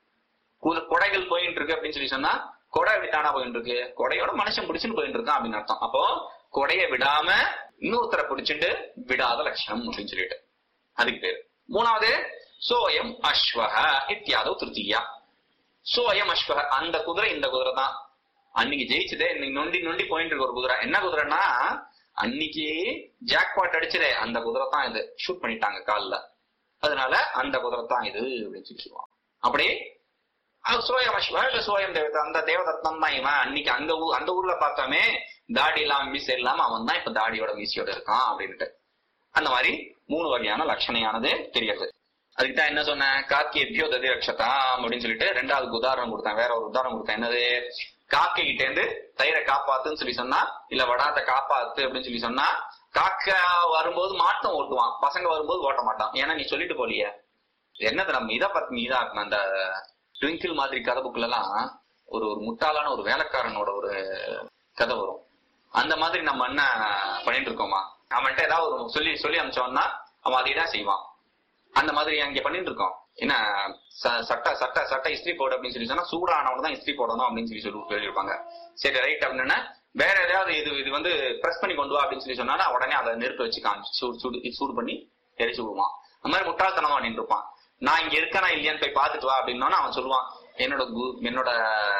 கு- குடைகள் போயிட்டு இருக்கு அப்படின்னு சொல்லி சொன்னா கொடை எப்படி தானா போயிட்டு இருக்கு கொடையோட மனுஷன் பிடிச்சுன்னு போயிட்டு இருக்கான் அப்படின்னு அர்த்தம் அப்போ கொடைய விடாம இன்னொருத்தரை பிடிச்சிட்டு விடாத லட்சணம் அப்படின்னு சொல்லிட்டு அதுக்கு பேரு மூணாவது சோயம் அஸ்வஹ இத்தியாதோ திருத்தியா சோயம் அஸ்வஹ அந்த குதிரை இந்த குதிரை தான் அன்னைக்கு ஜெயிச்சதே இன்னைக்கு நொண்டி நொண்டி போயிட்டு இருக்க ஒரு குதிரை என்ன குதிரைன்னா அன்னைக்கு ஜாக்பாட் அடிச்சதே அந்த குதிரை தான் இது ஷூட் பண்ணிட்டாங்க கால்ல அதனால அந்த குதிரை தான் இது அப்படின்னு சொல்லி சொல்லுவாங்க அப்படியே அது சோயம் அஸ்வா இல்ல சோயம் தேவதா அந்த தேவதத்னம் தான் இவன் அன்னைக்கு அங்க ஊ அந்த ஊர்ல பார்த்தோமே தாடி இல்லாம மீசை இல்லாம அவன் தான் இப்ப தாடியோட மீசையோட இருக்கான் அப்படின்ட்டு அந்த மாதிரி மூணு வகையான லட்சணையானது தெரியுது அதுக்கு தான் என்ன சொன்னேன் காக்கியபியோ ததி ரக்ஷதாம் அப்படின்னு சொல்லிட்டு ரெண்டாவது உதாரணம் கொடுத்தேன் வேற ஒரு உதாரணம் கொடுத்தேன் என்னது காக்கை கிட்ட இருந்து தயிரை காப்பாத்துன்னு சொல்லி சொன்னா இல்ல வடாத்தை காப்பாத்து அப்படின்னு சொல்லி சொன்னா காக்கா வரும்போது மாட்டம் ஓட்டுவான் பசங்க வரும்போது ஓட்ட மாட்டான் ஏன்னா நீ சொல்லிட்டு போலியே என்னது நம்ம இதை பத்தி இதா இருக்கணும் அந்த ட்விங்கிள் மாதிரி கதை புக்ல எல்லாம் ஒரு ஒரு முட்டாளான ஒரு வேலைக்காரனோட ஒரு கதை வரும் அந்த மாதிரி நம்ம என்ன பண்ணிட்டு இருக்கோமா அவன்கிட்ட ஏதாவது ஒரு சொல்லி சொல்லி அனுப்பிச்சோம்னா அவன் அதை தான் செய்வான் அந்த மாதிரி அங்க பண்ணிட்டு இருக்கோம் என்ன ச- சட்டை சட்டை சட்டை இஸ்திரி போடு அப்படின்னு சொல்லி சொன்னா சூடானவன தான் இஸ்திரி போடணும் அப்படின்னு சொல்லி சொல்லி சொல்லியிருப்பாங்க சரி ரைட் அப்படின்னா வேற ஏதாவது இது இது வந்து பிரஸ் பண்ணி கொண்டு வா அப்படின்னு சொல்லி சொன்னா உடனே அதை நெருப்பு வச்சு காமிச்சு சூடு சூடு சூடு பண்ணி எரிச்சு விடுவான் அந்த மாதிரி முட்டாள்தனமா பண்ணிட்டு இருப்பான் நான் இங்க இருக்கனா இல்லையான்னு போய் பாத்துட்டு வா அப்படின்னா அவன் சொல்லுவான் என்னோட கு- என்னோட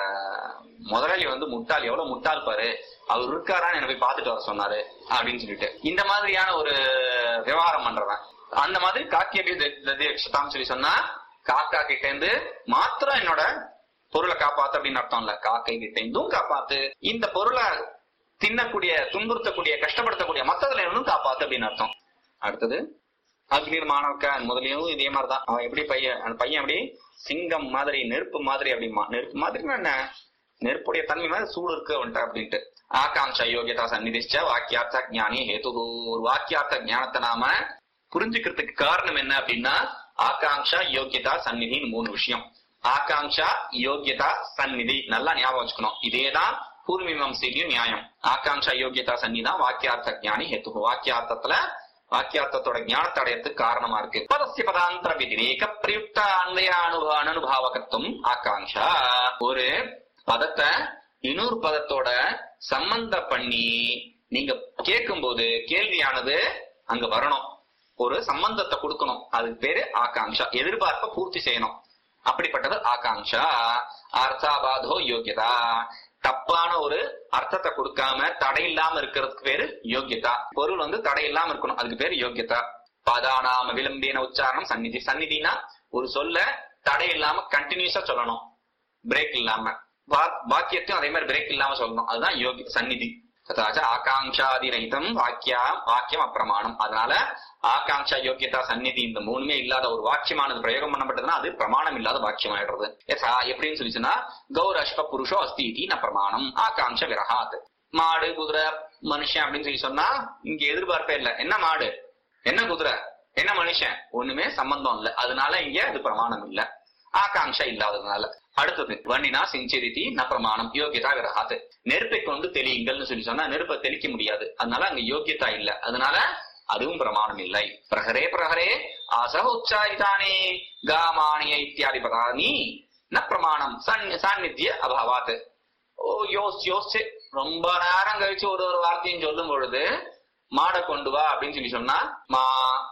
முதலாளி வந்து முட்டாள் எவ்வளவு முட்டாள் பாரு அவர் இருக்காரான்னு என்ன போய் பாத்துட்டு வர சொன்னாரு அப்படின்னு சொல்லிட்டு இந்த மாதிரியான ஒரு விவகாரம் பண்றவன் அந்த மாதிரி காக்கிய ததிரக்ஷதாம் சொல்லி சொன்னா காக்கா கிட்ட இருந்து மாத்திரம் என்னோட பொருளை காப்பாத்து அப்படின்னு அர்த்தம் இல்ல காக்கை கிட்ட இருந்தும் காப்பாத்து இந்த பொருளை தின்னக்கூடிய துன்புறுத்தக்கூடிய கஷ்டப்படுத்தக்கூடிய மத்ததுல இருந்தும் காப்பாத்து அப்படின்னு அர்த்தம் அடுத்தது அக்னிர் மாணவக்க முதலையும் இதே மாதிரிதான் அவன் எப்படி பையன் அந்த பையன் அப்படி சிங்கம் மாதிரி நெருப்பு மாதிரி அப்படிமா நெருப்பு மாதிரி என்ன நெருப்புடைய தன்மை மாதிரி சூடு இருக்கு அவன்கிட்ட அப்படின்ட்டு ஆகாங்ஷா யோகியதா சந்நிதிச்ச வாக்கியார்த்த ஞானி ஹேது ஒரு வாக்கியார்த்த ஞானத்தை நாம புரிஞ்சுக்கிறதுக்கு காரணம் என்ன அப்படின்னா ஆகாங்ஷா யோகியதா சந்நிதின்னு மூணு விஷயம் ஆகாங்ஷா யோகியதா சந்நிதி நல்லா ஞாபகம் வச்சுக்கணும் இதேதான் பூர்வீமம்சையும் நியாயம் ஆகாங்ஷா யோகியதா சந்நிதி தான் வாக்கியார்த்த ஞானி ஹேத்து வாக்கியார்த்தத்துல வாக்கியார்த்தத்தோட ஞானத்தை அடையறதுக்கு காரணமா இருக்கு பதசிய பதாந்தர விதிரேக பிரயுக்த அன்வய அனுபவ அனுபாவகத்துவம் ஆகாங்ஷா ஒரு பதத்தை இன்னொரு பதத்தோட சம்பந்த பண்ணி நீங்க கேட்கும்போது கேள்வியானது அங்க வரணும் ஒரு சம்பந்தத்தை கொடுக்கணும் அதுக்கு பேரு ஆகாங்ஷா எதிர்பார்ப்பை பூர்த்தி செய்யணும் அப்படிப்பட்டது ஆகாங்ஷா அர்த்தாபாதோ யோகியதா தப்பான ஒரு அர்த்தத்தை கொடுக்காம தடை இல்லாம இருக்கிறதுக்கு பேரு யோகியதா பொருள் வந்து தடை இல்லாம இருக்கணும் அதுக்கு பேரு யோகியதா பதானாம விளம்பின உச்சாரணம் சந்நிதி சந்நிதினா ஒரு சொல்ல தடை இல்லாம கண்டினியூஸா சொல்லணும் பிரேக் இல்லாம வா- வாக்கியத்தையும் அதே மாதிரி பிரேக் இல்லாம சொல்லணும் அதுதான் யோகி சந்நிதி ததாச்ச ஆகாங்ஷாதி ரஹிதம் வாக்கியா வாக்கியம் அப்பிரமாணம் அதனால ஆகாங்ஷா யோகியதா சந்நிதி இந்த மூணுமே இல்லாத ஒரு வாக்கியமானது பிரயோகம் பண்ணப்பட்டதுன்னா அது பிரமாணம் இல்லாத வாக்கியம் ஆயிடுறது யசா எப்படின்னு சொல்லி சொன்னா கௌர அஷ்ப புருஷோ அஸ்தி இதி ந பிரமாணம் ஆகாங்ஷ விரஹாத் மாடு குதிரை மனுஷன் அப்படின்னு சொல்லி சொன்னா இங்க எதிர்பார்ப்பே இல்ல என்ன மாடு என்ன குதிரை என்ன மனுஷன் ஒண்ணுமே சம்பந்தம் இல்ல அதனால இங்க அது பிரமாணம் இல்ல ஆகாங்ஷா இல்லாததுனால அடுத்தது வண்டினா சிஞ்சரிதி ந பிரமாணம் யோகியதா விரகாத்து நெருப்பை கொண்டு தெளியுங்கள்னு சொல்லி சொன்னா நெருப்பை தெளிக்க முடியாது அதனால அங்க யோகியதா இல்ல அதனால அதுவும் பிரமாணம் இல்லை பிரஹரே பிரஹரே ஆசக உச்சாரிதானே காமானிய இத்தியாதி பதானி ந பிரமாணம் சன்- சாநித்திய அபாவாத் ஓ யோசிச்சு யோசிச்சு ரொம்ப நேரம் கழிச்சு ஒரு ஒரு வார்த்தையும் சொல்லும் பொழுது மாடை கொண்டு வா அப்படின்னு சொல்லி சொன்னா மா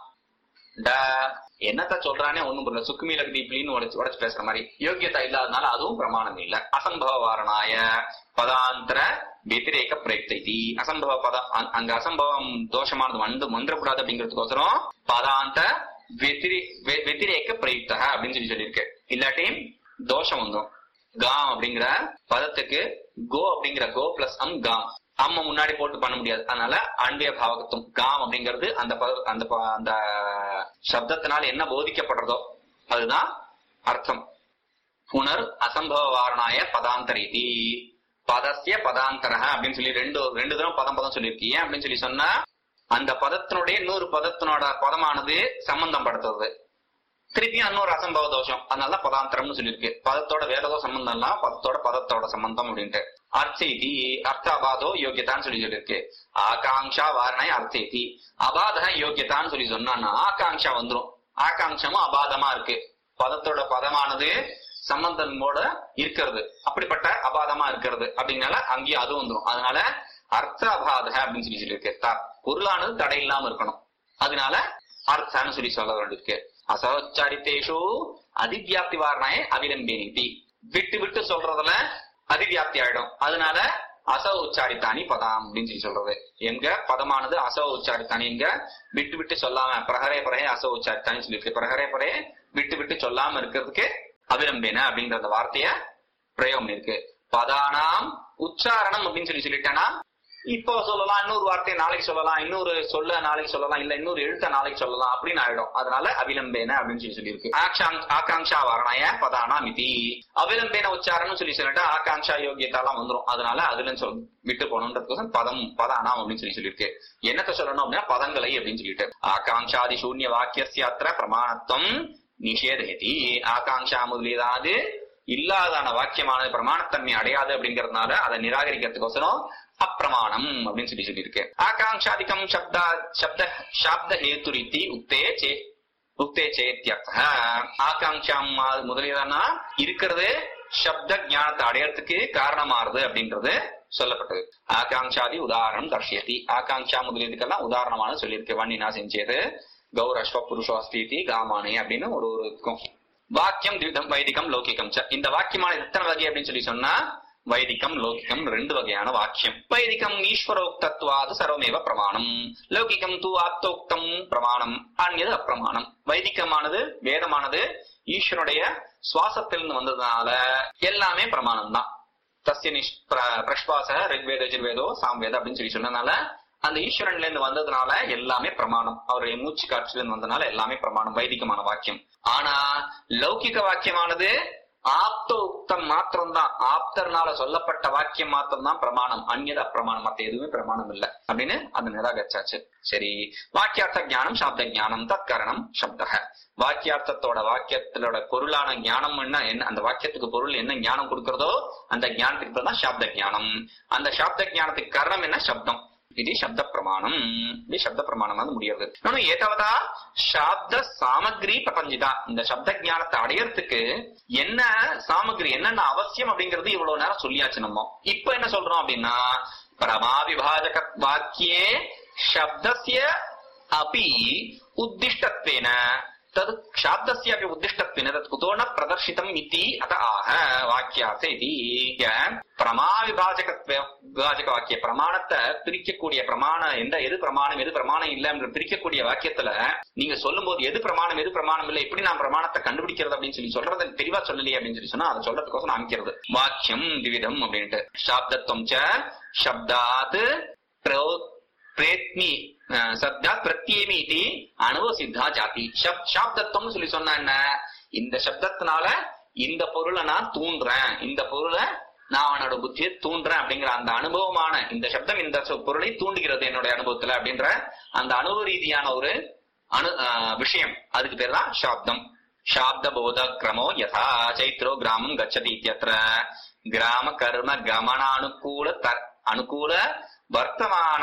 ட என்னத்த சொல்றானே ஒண்ணும் புரியல சுக்குமி லக்தி இப்படின்னு உடைச்சு உடைச்சு பேசுற மாதிரி யோக்கியதா இல்லாதனால அதுவும் பிரமாணம் இல்ல அசம்பவ வாரணாய பதாந்தர வெதிரேக பிரயுக்தி அசம்பவ பதம் அங்க- அங்க அசம்பவம் தோஷமானது வந்து வந்துடக்கூடாது அப்படிங்கிறதுக்கோசரம் பதாந்த வெதிரி வெ- வெதிரேக பிரயுக்தக அப்படின்னு சொல்லி சொல்லியிருக்கு இல்லாட்டி தோஷம் வந்துடும் காம் அப்படிங்கிற பதத்துக்கு கோ அப்படிங்கிற கோ பிளஸ் அம் காம் அம்ம முன்னாடி போட்டு பண்ண முடியாது அதனால அன்பிய பாவகத்துவம் காம் அப்படிங்கிறது அந்த பத- அந்த ப- அந்த சப்தத்தினால என்ன போதிக்கப்படுறதோ அதுதான் அர்த்தம் புனர் அசம்பவ வாரணாய பதாந்தரீதி பதசிய பதாந்தரக அப்படின்னு சொல்லி ரெண்டு ரெண்டு தரம் பதம் பதம் சொல்லியிருக்கு ஏன் அப்படின்னு சொல்லி சொன்னா அந்த பதத்தினுடைய இன்னொரு பதத்தினோட பதமானது சம்பந்தம் படுத்துறது திருப்பியும் இன்னொரு அசம்பவ தோஷம் அதனால பதாந்தரம்னு சொல்லியிருக்கு பதத்தோட வேற ஏதோ சம்பந்தம் இல்ல பதத்தோட பதத்தோட சம்பந்தம் அப்படின்ட்டு அர்த்தேதி அர்த்தாபாதோ யோகியதான்னு சொல்லி சொல்லியிருக்கு ஆகாங்ஷா வாரணை அர்த்தேதி அபாதக யோகியதான்னு சொல்லி சொன்னான்னா ஆகாங்ஷா வந்துரும் ஆகாங்ஷமும் அபாதமா இருக்கு பதத்தோட பதமானது சம்பந்தமோட இருக்கிறது அப்படிப்பட்ட அபாதமா இருக்கிறது அப்படிங்கனால அங்கேயும் அது வந்துரும் அதனால அர்த்த அபாதக அப்படின்னு சொல்லி சொல்லியிருக்கு த- பொருளானது தடை இல்லாம இருக்கணும் அதனால அர்த்தான்னு சொல்லி சொல்ல வேண்டியிருக்கு அசோச்சாரித்தேஷு அதிவியாப்தி வாரணாய அவிலம்பியனிதி விட்டு விட்டு சொல்றதுல அதிவியாப்தி ஆயிடும் அதனால அச உச்சாரித்தானி பதாம் அப்படின்னு சொல்லி சொல்றது எங்க பதமானது அச உச்சாரித்தானி எங்க விட்டு விட்டு சொல்லாம பிரகரே பரே அச உச்சாரித்தானி சொல்லியிருக்கு பிரகரே பரே விட்டு விட்டு சொல்லாம இருக்கிறதுக்கு அவிலம்பேன அப்படிங்கிற அந்த வார்த்தைய பிரயோகம் இருக்கு பதானாம் உச்சாரணம் அப்படின்னு சொல்லி சொல்லிட்டேன்னா இப்போ சொல்லலாம் இன்னொரு வார்த்தையை நாளைக்கு சொல்லலாம் இன்னொரு சொல்ல நாளைக்கு சொல்லலாம் இல்ல இன்னொரு எழுத்த நாளைக்கு சொல்லலாம் அப்படின்னு ஆயிடும் அதனால அவிலம்பேன அப்படின்னு சொல்லி சொல்லியிருக்கு ஆக்ஷாங் ஆகாங்ஷா வாரணாய பதானா மிதி அவிலம்பேன உச்சாரணம் சொல்லி சொல்லிட்டா ஆகாங்ஷா யோகியத்தாலாம் வந்துரும் அதனால அதுல சொல் விட்டு போகணுன்றதுக்கோசம் பதம் பதானாம் அப்படின்னு சொல்லி சொல்லியிருக்கு என்னத்த சொல்லணும் அப்படின்னா பதங்களை அப்படின்னு சொல்லிட்டு ஆகாங்ஷாதி சூன்ய வாக்கியசியாத்திர பிரமாணத்துவம் நிஷேதயதி ஆகாங்ஷா முதலியதாவது இல்லாதான வாக்கியமானது பிரமாணத்தன்மை அடையாது அப்படிங்கறதுனால அதை நிராகரிக்கிறதுக்கோசரம் அப்பிரமாணம் அப்படின்னு சொல்லி சொல்லியிருக்கு ஆகாங்ஷாதிகம் சப்தா சப்த சாப்த ஹேத்துரித்தி உக்தே சே உக்தே சேத்தியர்த்த ஆகாங்ஷாம் முதலியதானா இருக்கிறது சப்த ஞானத்தை அடையறதுக்கு காரணமாறுது அப்படின்றது சொல்லப்பட்டது ஆகாங்ஷாதி உதாரணம் தர்ஷியதி ஆகாங்ஷா முதலியதுக்கெல்லாம் உதாரணமான சொல்லியிருக்கு வன்னினா செஞ்சது கௌர அஸ்வ புருஷோஸ்தி காமானே அப்படின்னு ஒரு ஒரு இருக்கும் வாக்கியம் திவிதம் வைதிகம் லௌகிகம் ச இந்த வாக்கியமான எத்தனை வகை அப்படின்னு சொல்லி சொன்னா வைதிகம் லௌகிகம் ரெண்டு வகையான வாக்கியம் வைதிகம் ஈஸ்வரோக்தத்வாது சர்வமேவ பிரமாணம் லௌகிகம் தூ ஆப்தோக்தம் பிரமாணம் அந்நியது அப்பிரமாணம் வைதிகமானது வேதமானது ஈஸ்வருடைய சுவாசத்திலிருந்து வந்ததுனால எல்லாமே பிரமாணம் தான் தஸ்ய நிஷ் பிர- பிரஸ்வாச ரிக்வேத யஜுர்வேதோ சாம்வேத அப்படின்னு சொல்லி சொன்னதுனால அந்த ஈஸ்வரன்ல இருந்து வந்ததுனால எல்லாமே பிரமாணம் அவருடைய மூச்சு காற்றுல இருந்து வந்ததுனால எல்லாமே பிரமாணம் வைதிகமான வாக்கியம் ஆனா லௌகிக வாக்கியமானது ஆப்த உக்தம் மாத்திரம்தான் ஆப்தர்னால சொல்லப்பட்ட வாக்கியம் மாத்திரம்தான் பிரமாணம் அந்நியது அப்பிரமாணம் மத்த எதுவுமே பிரமாணம் இல்ல அப்படின்னு அது நிராகரிச்சாச்சு சரி வாக்கியார்த்த ஞானம் சாப்த ஞானம் தற்கரணம் சப்தக வாக்கியார்த்தத்தோட வாக்கியத்திலோட பொருளான ஞானம் என்ன என்ன அந்த வாக்கியத்துக்கு பொருள் என்ன ஞானம் கொடுக்கறதோ அந்த ஞானத்துக்கு பேர் தான் சாப்த ஞானம் அந்த சாப்த ஞானத்துக்கு காரணம் என்ன சப்தம் இது சப்த பிரமாணம் இது சப்த பிரமாணம் வந்து முடியாது இன்னொன்னு ஏதாவதா சாப்த சாமகிரி பிரபஞ்சிதா இந்த சப்த ஞானத்தை அடையறதுக்கு என்ன சாமகிரி என்னென்ன அவசியம் அப்படிங்கிறது இவ்வளவு நேரம் சொல்லியாச்சு நம்ம இப்ப என்ன சொல்றோம் அப்படின்னா பிரமா விபாஜக வாக்கியே சப்தஸ்ய अपि उद्दिष्टत्वेन तद् शाब्दस्य अपि उद्दिष्टत्वेन तत् कुतो न प्रदर्शितम् इति अत आह வாக்கியார்த்த இது இங்க பிரமா விபாஜகத்வ விபாஜக வாக்கிய பிரமாணத்தை பிரிக்கக்கூடிய பிரமாணம் எந்த எது பிரமாணம் எது பிரமாணம் இல்ல என்று பிரிக்கக்கூடிய வாக்கியத்துல நீங்க சொல்லும்போது எது பிரமாணம் எது பிரமாணம் இல்ல எப்படி நான் பிரமாணத்தை கண்டுபிடிக்கிறது அப்படின்னு சொல்லி சொல்றத தெளிவா சொல்லலையே அப்படின்னு சொல்லி சொன்னா அதை சொல்றதுக்கோசம் அமைக்கிறது வாக்கியம் திவிதம் அப்படின்ட்டு சாப்தத்துவம் ச சப்தாத் பிரோ- பிரேத்மி அஹ், சப்தாத் பிரத்யேமி இது அனுபவ சித்தா ஜாதி சப் சாப்தத்துவம்னு சொல்லி சொன்னா என்ன இந்த சப்தத்தினால இந்த பொருளை நான் தூண்டுறேன் இந்த பொருளை நான் அவனோட புத்தியை தூண்டுறேன் அப்படிங்கிற அந்த அனுபவமான இந்த சப்தம் இந்த சொ- பொருளை தூண்டுகிறது என்னுடைய அனுபவத்துல அப்படின்ற அந்த அனுபவ ரீதியான ஒரு அனு அஹ், விஷயம் அதுக்கு பேர் தான் சாப்தம் சாப்த போத கிரமோ யதா சைத்ரோ கிராமம் கச்சதி இத்தியத்திர கிராம கர்ம கமனானுகூல த அனுகூல வர்த்தமான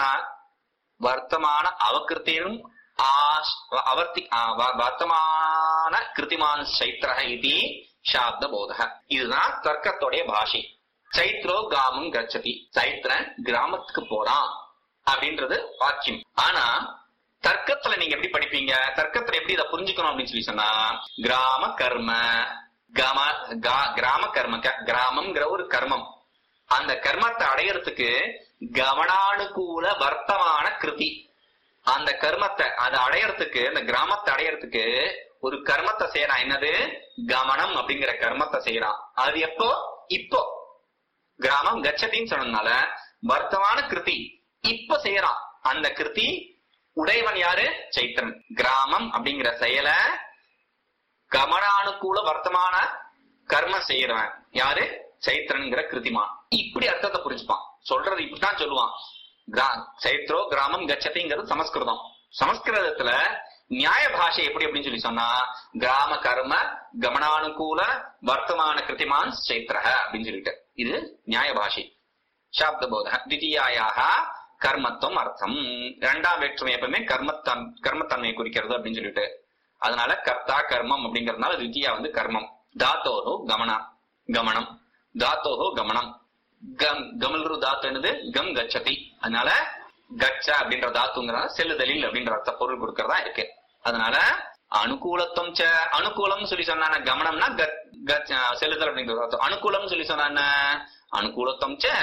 வர்த்தமான அவகிருத்தியும் ஆஸ்- அவர்த்தி ஆ, வ- வர்த்தமான கிருத்திமான் சைத்திரக இது சாப்த போதக இதுதான் தர்க்கத்தோடைய பாஷை சைத்ரோ கிராமம் கச்சதி சைத்திரன் கிராமத்துக்கு போறான் அப்படின்றது வாக்கியம் ஆனா தர்க்கத்துல நீங்க எப்படி படிப்பீங்க தர்க்கத்துல எப்படி இதை புரிஞ்சுக்கணும் அப்படின்னு சொல்லி சொன்னா கிராம கர்ம கம கா- கிராம கர்ம க- கிராமம்ங்கிற ஒரு கர்மம் அந்த கர்மத்தை அடையறதுக்கு கவனானுகூல வர்த்தமான கிருதி அந்த கர்மத்தை அதை அடையறதுக்கு அந்த கிராமத்தை அடையறதுக்கு ஒரு கர்மத்தை செய்யறான் என்னது கமனம் அப்படிங்கிற கர்மத்தை செய்யறான் அது எப்போ இப்போ கிராமம் கச்சதின்னு சொன்னதுனால வர்த்தமான கிருதி இப்ப செய்யறான் அந்த கிருதி உடையவன் யாரு சைத்திரன் கிராமம் அப்படிங்கிற செயலை கமனானுகூல வர்த்தமான கர்ம செய்யறவன் யாரு சைத்திரன்கிற கிருத்திமான் இப்படி அர்த்தத்தை புரிஞ்சுப்பான் சொல்றது இப்படித்தான் சொல்லுவான் கிரா- சைத்ரோ கிராமம் கச்சதிங்கிறது சமஸ்கிருதம் சமஸ்கிருதத்துல நியாய பாஷை எப்படி அப்படின்னு சொல்லி சொன்னா கிராம கர்ம கமனானுகூல வர்த்தமான கிருத்திமான் சைத்திரக அப்படின்னு சொல்லிட்டு இது நியாய பாஷை சாப்தபோத தித்தியாயாக கர்மத்துவம் அர்த்தம் இரண்டாம் வேற்றுமை எப்பவுமே கர்மத்தன் கர்மத்தன்மையை குறிக்கிறது அப்படின்னு சொல்லிட்டு அதனால கர்த்தா கர்மம் அப்படிங்கறதுனால தித்தியா வந்து கர்மம் தாத்தோஹோ கமனா கமனம் தாத்தோஹோ கமனம் கம் கமல்ரு தாத்து என்னது கம் கச்சதி அதனால கச்ச அப்படின்ற தாத்துங்கிறத செல்லுதலில் அப்படின்ற அர்த்த பொருள் கொடுக்கறதா இருக்கு அதனால அனுகூலத்துவம் ச அனுகூலம் சொல்லி சொன்னான கமனம்னா கத்- கச்- செல்லுதல் அப்படிங்கிற அர்த்தம் அனுகூலம் சொல்லி சொன்னான அனுகூலத்தம் ச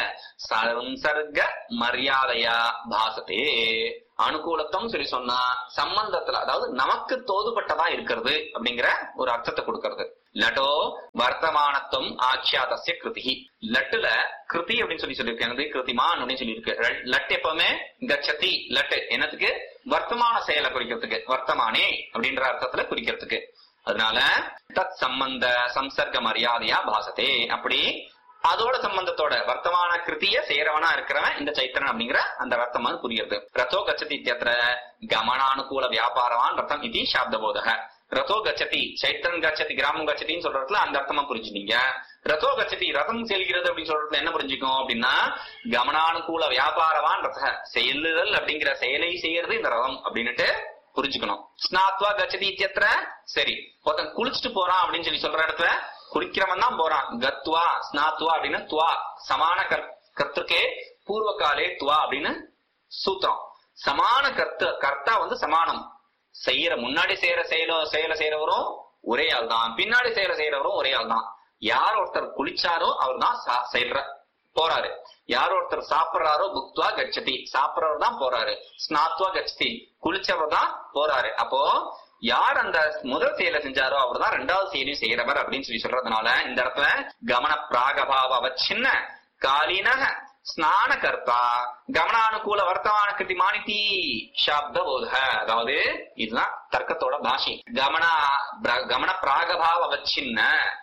சம்சர்க மரியாதையா பாசத்தே அனுகூலத்தம் சொல்லி சொன்னா சம்பந்தத்துல அதாவது நமக்கு தோதுபட்டதா இருக்கிறது அப்படிங்கிற ஒரு அர்த்தத்தை கொடுக்கிறது லட்டோ வர்த்தமானத்துவம் ஆக்கியாதசிய கிருதி லட்டுல கிருதி அப்படின்னு சொல்லி சொல்லியிருக்காங்க கிருதிமான் அப்படின்னு சொல்லியிருக்கு ல- லட் எப்பவுமே கச்சதி லட்டு என்னத்துக்கு வர்த்தமான செயலை குறிக்கிறதுக்கு வர்த்தமானே அப்படின்ற அர்த்தத்துல குறிக்கிறதுக்கு அதனால தத் சம்பந்த சம்சர்க்க மரியாதையா பாசத்தே அப்படி அதோட சம்பந்தத்தோட வர்த்தமான கிருத்திய செய்யறவனா இருக்கிறவன் இந்த சைத்திரன் அப்படிங்கிற அந்த ரத்தம் வந்து புரியுது ரத்தோ கச்சதி இத்தியத்திர கமனானுகூல வியாபாரவான் ரத்தம் இது சாப்தபோதக ரதோ கச்சதி சைத்திரன் கச்சதி கிராமம் கச்சதின்னு சொல்றதுல அந்த அர்த்தமா புரிஞ்சுட்டீங்க ரதோ கச்சதி ரதம் செல்கிறது அப்படின்னு சொல்றதுல என்ன புரிஞ்சுக்கும் அப்படின்னா கமனானுகூல வியாபாரவான் ரத செல்லுதல் அப்படிங்கிற செயலை செய்யறது இந்த ரதம் அப்படின்னுட்டு புரிஞ்சுக்கணும் ஸ்நாத்வா கச்சதி இத்தியத்திர சரி ஒருத்தன் குளிச்சுட்டு போறான் அப்படின்னு சொல்லி சொல்ற இடத்துல குளிக்கிறவன் தான் போறான் கத்வா ஸ்நாத்வா அப்படின்னு துவா சமான கர் கர்த்தருக்கே பூர்வ காலே துவா அப்படின்னு சூத்திரம் சமான கர்த்த கர்த்தா வந்து சமானம் செய்யற முன்னாடி செய்யற செயலோ செயலை செய்யறவரும் ஒரே ஆள் தான் பின்னாடி செயலை செய்யறவரும் ஒரே ஆள் தான் யார் ஒருத்தர் குளிச்சாரோ அவர் தான் செய்யற போறாரு யார் ஒருத்தர் சாப்பிடுறாரோ புக்துவா கச்சதி சாப்பிடுறவர் தான் போறாரு ஸ்நாத்வா கச்சதி குளிச்சவர் தான் போறாரு அப்போ யார் அந்த முதல் செயலை செஞ்சாரோ அவர் தான் ரெண்டாவது செயலையும் செய்யறவர் அப்படின்னு சொல்லி சொல்றதுனால இந்த இடத்துல கமன பிராகபாவ அவச்சின்ன காலீனக ஸ்நான கர்த்தா கமனானுகூல வர்த்தமான கிருதி மானிதி சாப்த போத அதாவது இதுதான் தர்க்கத்தோட பாஷை கமன பிர- கமன பிராகபாவ அவச்சின்ன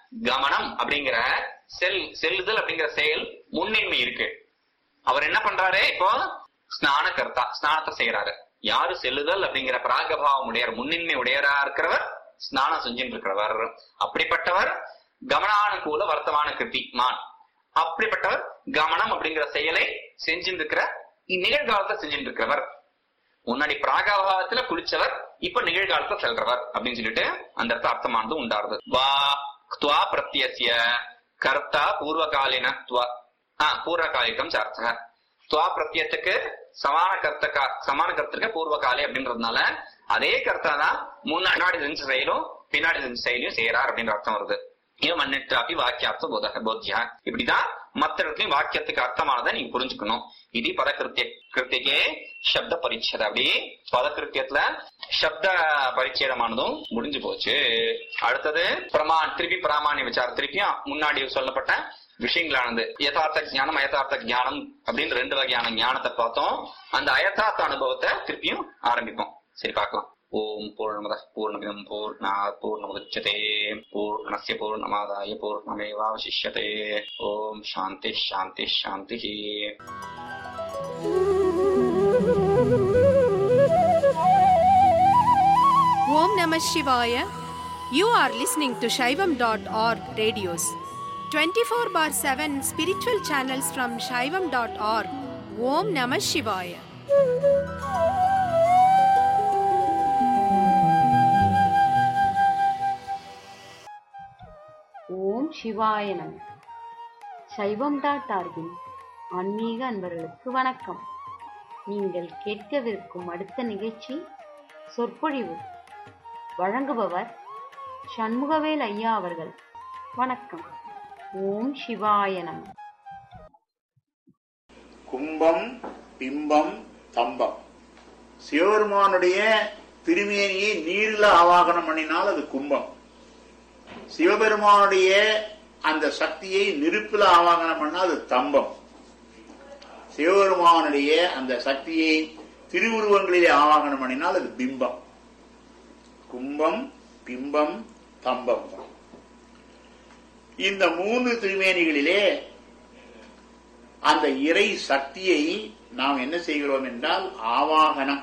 கமனம் அப்படிங்கிற செல் செல்லுதல் அப்படிங்கிற செயல் முன்னின்மை இருக்கு அவர் என்ன பண்றாரு இப்போ ஸ்நான கர்த்தா ஸ்நானத்தை செய்யறாரு யாரு செல்லுதல் அப்படிங்கிற பிராகபாவம் உடையார் முன்னின்மை உடையரா இருக்கிறவர் ஸ்நானம் செஞ்சுட்டு இருக்கிறவர் அப்படிப்பட்டவர் கமனானுகூல வர்த்தமான கிருதி மான் அப்படிப்பட்டவர் கமனம் அப்படிங்கிற செயலை செஞ்சுட்டு இருக்கிற நிகழ்காலத்தை செஞ்சுட்டு இருக்கிறவர் முன்னாடி பிராகாபாவத்துல குளிச்சவர் இப்ப நிகழ்காலத்துல செல்றவர் அப்படின்னு சொல்லிட்டு அந்த இடத்துல அர்த்தமானது உண்டாருது வா துவா பிரத்யசிய கர்த்தா பூர்வகாலின துவா ஆ பூர்வகாலிகம் சார்த்தக துவா பிரத்யத்துக்கு சமான கர்த்தகா சமான கர்த்தக பூர்வகாலி அப்படின்றதுனால அதே கர்த்தா தான் முன்னாடி செஞ்ச செயலும் பின்னாடி செஞ்ச செயலையும் செய்யறார் அப்படின்ற அர்த்தம் வருது ஏன் மன்னிட்டாப்பி வாக்கியார்த்த போதக போத்தியா இப்படிதான் மத்த இடத்துலயும் வாக்கியத்துக்கு அர்த்தமானதை நீங்க புரிஞ்சுக்கணும் இது பதகிருத்திய கிருத்திகே சப்த பரிச்சேதம் அப்படி பதகிருத்தியத்துல சப்த பரிச்சேதமானதும் முடிஞ்சு போச்சு அடுத்தது பிரமா திருப்பி பிராமானிய விசாரம் திருப்பியும் முன்னாடி சொல்லப்பட்ட விஷயங்களானது யதார்த்த ஞானம் அயதார்த்த ஞானம் அப்படின்னு ரெண்டு வகையான ஞானத்தை பார்த்தோம் அந்த அயதார்த்த அனுபவத்தை திருப்பியும் ஆரம்பிப்போம் சரி பார்க்கலாம் ஓம் பூர்ணமத பூர்ணமிதம் பூர்ணா பூர்ணமுதச்சதே பூர்ணஸ்ய பூர்ணமாதாய பூர்ணமேவாவசிஷ்யதே ஓம் சாந்தி சாந்தி சாந்தி Om Namah Shivaya. You are listening to Shaivam.org radios. 24 bar 7 spiritual channels from Shaivam.org. Om Namah Shivaya. ஓம் சிவாய நம சைவம் டாட் ஆர்கின் ஆன்மீக அன்பர்களுக்கு வணக்கம் நீங்கள் கேட்கவிருக்கும் அடுத்த நிகழ்ச்சி சொற்பொழிவு வழங்குபவர் சண்முகவேல் ஐயா அவர்கள் வணக்கம் ஓம் சிவாய நம கும்பம் பிம்பம் தம்பம் சிவபெருமானுடைய திருமேனியை நீரில் ஆவாகனம் பண்ணினால் அது கும்பம் சிவபெருமானுடைய அந்த சக்தியை நெருப்பில் ஆவாகனம் பண்ணால் அது தம்பம் சிவபெருமானுடைய அந்த சக்தியை திருவுருவங்களிலே ஆவாகனம் பண்ணினால் அது பிம்பம் கும்பம் பிம்பம் தம்பம் இந்த மூன்று திருமேனிகளிலே அந்த இறை சக்தியை நாம் என்ன செய்கிறோம் என்றால் ஆவாகனம்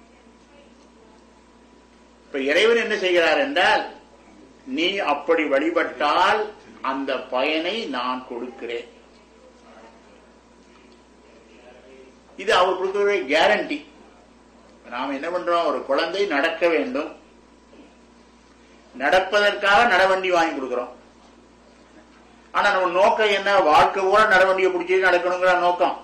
இப்ப இறைவன் என்ன செய்கிறார் என்றால் நீ அப்படி வழிபட்டால் அந்த பயனை நான் கொடுக்கிறேன் இது அவர் கொடுக்கிற கேரண்டி நாம் என்ன பண்றோம் ஒரு குழந்தை நடக்க வேண்டும் நடப்பதற்காக நடவண்டி வாங்கி கொடுக்கிறோம் ஆனா நம்ம நோக்கம் என்ன வாழ்க்கை கூட நடவண்டியை பிடிச்சி நடக்கணுங்கிற நோக்கம்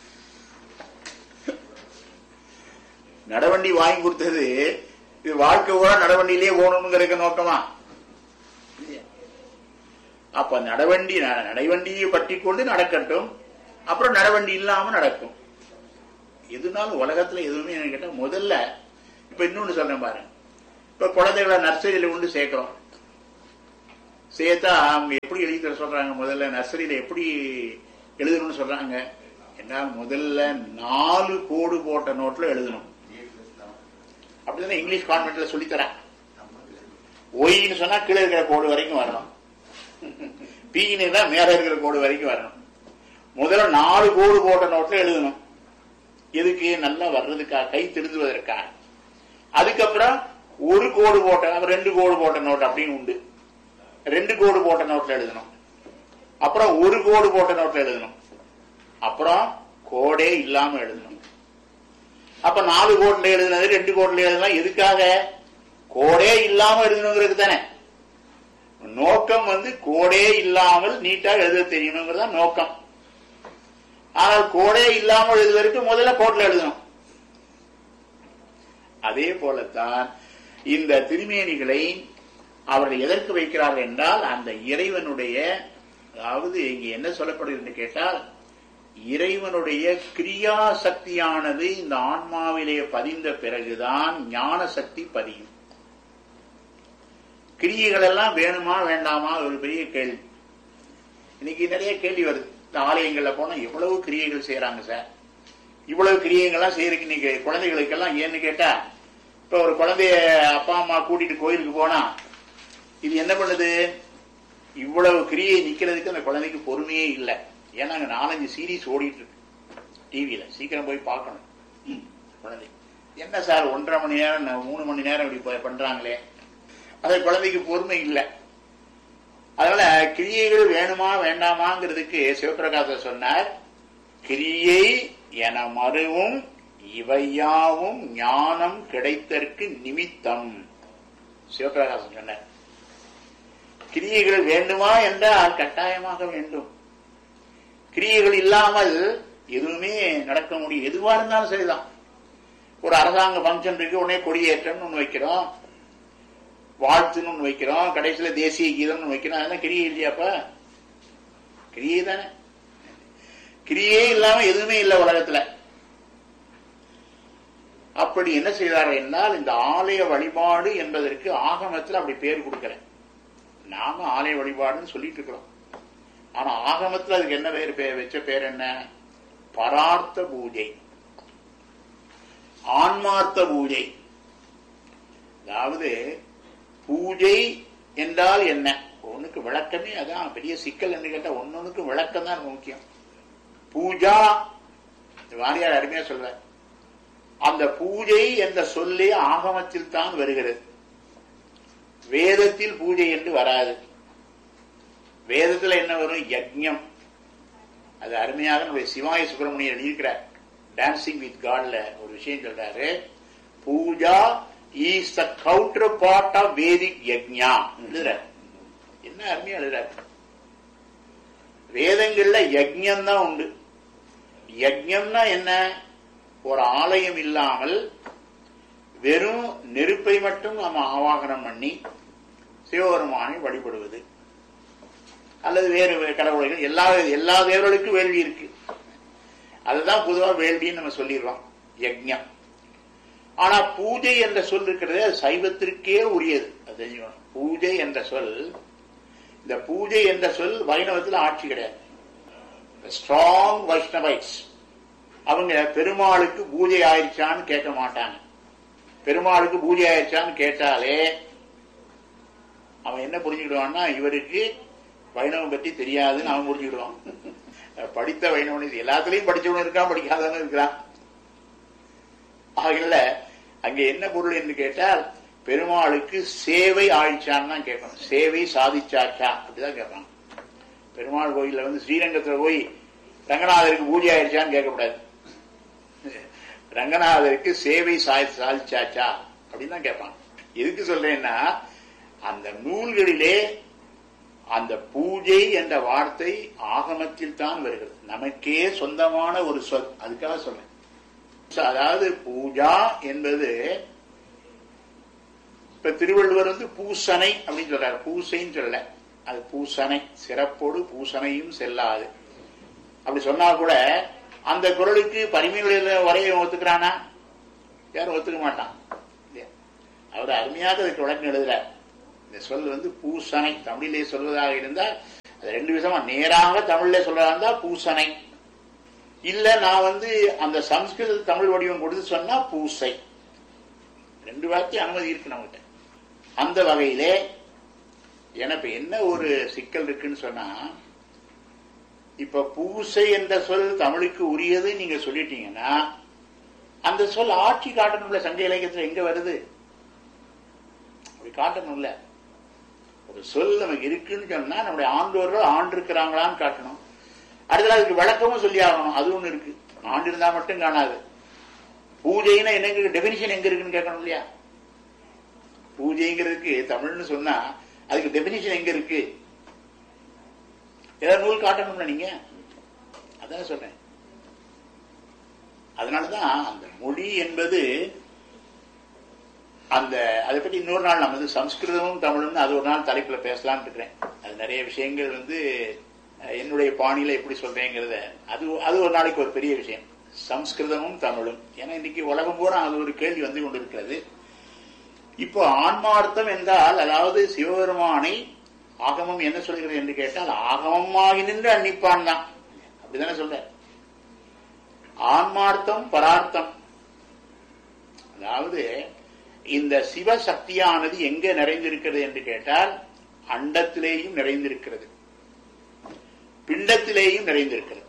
நடவண்டி வாங்கி கொடுத்தது இது வாழ்க்கை கூட நடவண்டியிலேயே போகணுங்கிற நோக்கமா இல்லையா? அப்ப நடவண்டி ந- நடைவண்டியை பற்றி கொண்டு நடக்கட்டும் அப்புறம் நடவண்டி இல்லாம நடக்கும் எதுனாலும் உலகத்துல எதுவுமே எனக்கு கேட்டா முதல்ல இப்ப இன்னொன்னு சொல்றேன் பாருங்க இப்ப குழந்தைகளை நர்சரியில கொண்டு சேர்க்கிறோம் சேர்த்தா அவங்க எப்படி எழுதி தர சொல்றாங்க முதல்ல நர்சரியில எப்படி எழுதணும்னு சொல்றாங்க என்றால் முதல்ல நாலு கோடு போட்ட நோட்ல எழுதணும் அப்படிதானே இங்கிலீஷ் கான்வென்ட்ல சொல்லித்தரேன் ஒய்னு சொன்னா கீழே இருக்கிற கோடு வரைக்கும் வரணும் பீனு தான் மேல இருக்கிற கோடு வரைக்கும் வரணும் முதல்ல நாலு கோடு போட்ட நோட்ல எழுதணும் எதுக்கு நல்லா வர்றதுக்கா கை திருந்துவதற்கா அதுக்கப்புறம் ஒரு கோடு போட்ட அப்புறம் ரெண்டு கோடு போட்ட நோட் அப்படின்னு உண்டு ரெண்டு கோடு போட்ட நோட்ல எழுதணும் அப்புறம் ஒரு கோடு போட்ட நோட்ல எழுதணும் அப்புறம் கோடே இல்லாம எழுதணும் அப்ப நாலு கோட்ல எழுதுனது ரெண்டு கோட்ல எழுதலாம் எதுக்காக கோடே இல்லாம எழுதணுங்கிறது தானே நோக்கம் வந்து கோடே இல்லாமல் நீட்டா எழுத தெரியணுங்கிறது தான் நோக்கம் ஆனால் கோடே இல்லாமல் எழுதுவதற்கு முதல்ல கோட்ல எழுதணும் அதே போலத்தான் இந்த திருமேனிகளை அவர்கள் எதற்கு வைக்கிறார்கள் என்றால் அந்த இறைவனுடைய அதாவது இங்க என்ன சொல்லப்படுகிறது என்று கேட்டால் இறைவனுடைய கிரியா சக்தியானது இந்த ஆன்மாவிலே பதிந்த பிறகுதான் ஞான சக்தி பதியும் கிரியைகள் எல்லாம் வேணுமா வேண்டாமா ஒரு பெரிய கேள்வி இன்னைக்கு நிறைய கேள்வி வருது இந்த ஆலயங்கள்ல போனா எவ்வளவு கிரியைகள் செய்யறாங்க சார் இவ்வளவு கிரியைகள்லாம் செய்யறதுக்கு இன்னைக்கு குழந்தைகளுக்கெல்லாம் ஏன்னு கேட்டா இப்ப ஒரு குழந்தைய அப்பா அம்மா கூட்டிட்டு கோயிலுக்கு போனா இது என்ன பண்ணுது இவ்வளவு கிரியை நிக்கிறதுக்கு அந்த குழந்தைக்கு பொறுமையே இல்லை ஏன்னா அங்க நாலஞ்சு சீரீஸ் ஓடிட்டு இருக்கு டிவியில சீக்கிரம் போய் பார்க்கணும் ம், குழந்தை என்ன சார் ஒன்றரை மணி நேரம் ந- மூணு மணி நேரம் இப்படி ப- பண்றாங்களே அது குழந்தைக்கு பொறுமை இல்லை அதனால கிரியைகள் வேணுமா வேண்டாமாங்கிறதுக்கு சிவபிரகாசர் சொன்னார் கிரியை என மறுவும் இவையாவும் ஞானம் கிடைத்தற்கு நிமித்தம் சிவபிரகாசன் சொன்னார் கிரியைகள் வேண்டுமா என்றால் கட்டாயமாக வேண்டும் கிரியைகள் இல்லாமல் எதுவுமே நடக்க முடியும் எதுவா இருந்தாலும் சரிதான் ஒரு அரசாங்க ஃபங்க்ஷன் இருக்கு உடனே கொடியேற்றம்னு ஒண்ணு வைக்கிறோம் வாழ்த்துன்னு ஒண்ணு வைக்கிறோம் கடைசியில தேசிய கீதம்னு வைக்கிறோம் அதெல்லாம் கிரியை இல்லையாப்பா கிரியை தானே கிரியே இல்லாம எதுவுமே இல்லை உலகத்துல அப்படி என்ன செய்தார்கள் என்றால் இந்த ஆலய வழிபாடு என்பதற்கு ஆகமத்தில் அப்படி பேர் கொடுக்கிறேன் நாம ஆலய வழிபாடுன்னு சொல்லிட்டு இருக்கிறோம் ஆனா ஆகமத்தில் அதுக்கு என்ன பேர் பேர் வச்ச பேர் என்ன பரார்த்த பூஜை ஆன்மார்த்த பூஜை அதாவது பூஜை என்றால் என்ன ஒண்ணுக்கு விளக்கமே அதான் பெரிய சிக்கல் என்று கேட்டா ஒன்னொன்னுக்கு விளக்கம் தான் ரொம்ப முக்கியம் பூஜா வாரியார் அருமையா சொல்றார் அந்த பூஜை என்ற சொல்லே ஆகமத்தில் தான் வருகிறது வேதத்தில் பூஜை என்று வராது வேதத்துல என்ன வரும் யஜ்ஞம் அது அருமையாக நம்முடைய சிவாய சுப்பிரமணியர் எழுதியிருக்கிறார் டான்சிங் வித் காட்ல ஒரு விஷயம் சொல்றாரு puja is the counterpart of Vedic yajna எழுதுறார் என்ன அருமையா எழுதுறார் வேதங்கள்ல யஜ்ஞம் தான் உண்டு யஜ்ஞம்னா என்ன ஒரு ஆலயம் இல்லாமல் வெறும் நெருப்பை மட்டும் நம்ம ஆவாகனம் பண்ணி சிவபெருமானை வழிபடுவது அல்லது வேறு வே- கடவுள்கள் எல்லா எல்லா தேவர்களுக்கும் வேள்வி இருக்கு அதுதான் பொதுவா வேள்வின்னு நம்ம சொல்லிடுறோம் யஜ்ஞம் ஆனா பூஜை என்ற சொல் இருக்கிறது அது சைவத்திற்கே உரியது அது தெரிஞ்சுக்கணும் பூஜை என்ற சொல் இந்த பூஜை என்ற சொல் வைணவத்தில் ஆட்சி கிடையாது ஸ்ட்ராங் வைஷ்ணவைட்ஸ் அவங்க பெருமாளுக்கு பூஜை ஆயிடுச்சான்னு கேட்க மாட்டாங்க பெருமாளுக்கு பூஜை ஆயிடுச்சான்னு கேட்டாலே அவன் என்ன புரிஞ்சுக்கிடுவான்னா இவருக்கு வைணவம் பற்றி தெரியாதுன்னு அவன் புரிஞ்சுக்கிடுவான் படித்த வைணவன் இது எல்லாத்துலயும் படிச்சவனும் இருக்கான் படிக்காதவனும் இருக்கிறான் ஆகல அங்க என்ன பொருள் என்று கேட்டால் பெருமாளுக்கு சேவை ஆயிடுச்சான்னு தான் கேட்கணும் சேவை சாதிச்சாச்சா அப்படிதான் கேட்பான் பெருமாள் கோயில்ல வந்து ஸ்ரீரங்கத்துல போய் ரங்கநாதருக்கு பூஜை ஆயிடுச்சான்னு கேட்கக்கூடாது ரங்கநாதருக்கு சேவை சாதி சாதிச்சாச்சா அப்படின்னு தான் கேட்பான் எதுக்கு சொல்றேன்னா அந்த நூல்களிலே அந்த பூஜை என்ற வார்த்தை ஆகமத்தில் தான் வருகிறது நமக்கே சொந்தமான ஒரு சொல் அதுக்காக சொல்றேன் அதாவது பூஜா என்பது இப்ப திருவள்ளுவர் வந்து பூசனை அப்படின்னு சொல்றாரு பூசைன்னு சொல்லல அது பூசனை சிறப்போடு பூசனையும் செல்லாது அப்படி சொன்னா கூட அந்த குரலுக்கு பரிமைகளில் வரைய ஒத்துக்கிறானா யாரும் ஒத்துக்க மாட்டான் இல்லையா அவர் அருமையாக அதுக்கு விளக்கம் எழுதுறார் இந்த சொல் வந்து பூசனை தமிழிலே சொல்வதாக இருந்தால் அது ரெண்டு விதமா நேராக தமிழ்ல சொல்றதா இருந்தா பூசனை இல்ல நான் வந்து அந்த சம்ஸ்கிருத தமிழ் வடிவம் கொடுத்து சொன்னா பூசை ரெண்டு வார்த்தை அனுமதி இருக்கு நம்மகிட்ட அந்த வகையிலே எனக்கு என்ன ஒரு சிக்கல் இருக்குன்னு சொன்னா இப்ப பூசை என்ற சொல் தமிழுக்கு உரியது நீங்க சொல்லிட்டீங்கன்னா அந்த சொல் ஆட்சி காட்டணும்ல சங்க இலக்கியத்துல எங்க வருது அப்படி காட்டணும்ல ஒரு சொல் நமக்கு இருக்குன்னு சொன்னா நம்முடைய ஆண்டோர்கள் ஆண்டு இருக்கிறாங்களான்னு காட்டணும் அடுத்தது அதுக்கு விளக்கமும் சொல்லி ஆகணும் அது ஒண்ணு இருக்கு ஆண்டு இருந்தா மட்டும் காணாது பூஜைன்னா என்னங்க டெபினிஷன் எங்க இருக்குன்னு கேட்கணும் இல்லையா பூஜைங்கிறதுக்கு தமிழ்னு சொன்னா அதுக்கு டெபினிஷன் எங்க இருக்கு ஏதாவது நூல் காட்டணும்ல நீங்க அதான் சொல்றேன் அதனாலதான் அந்த மொழி என்பது அந்த அதை பத்தி இன்னொரு நாள் நம்ம வந்து சம்ஸ்கிருதமும் தமிழும் அது ஒரு நாள் தலைப்புல பேசலாம்னு இருக்கிறேன் அது நிறைய விஷயங்கள் வந்து அஹ், என்னுடைய பாணியில எப்படி சொல்றேங்கிறத அது அது ஒரு நாளைக்கு ஒரு பெரிய விஷயம் சம்ஸ்கிருதமும் தமிழும் ஏன்னா இன்னைக்கு உலகம் பூரா அது ஒரு கேள்வி வந்து கொண்டிருக்கிறது இப்போ ஆன்மார்த்தம் என்றால் அதாவது சிவபெருமானை ஆகமம் என்ன சொல்கிறது என்று கேட்டால் ஆகமமாகி நின்று அன்னிப்பான் தான் அப்படிதானே சொல்ற ஆன்மார்த்தம் பரார்த்தம் அதாவது இந்த சிவசக்தியானது எங்க நிறைந்திருக்கிறது என்று கேட்டால் அண்டத்திலேயும் நிறைந்திருக்கிறது பிண்டத்திலேயும் நிறைந்திருக்கிறது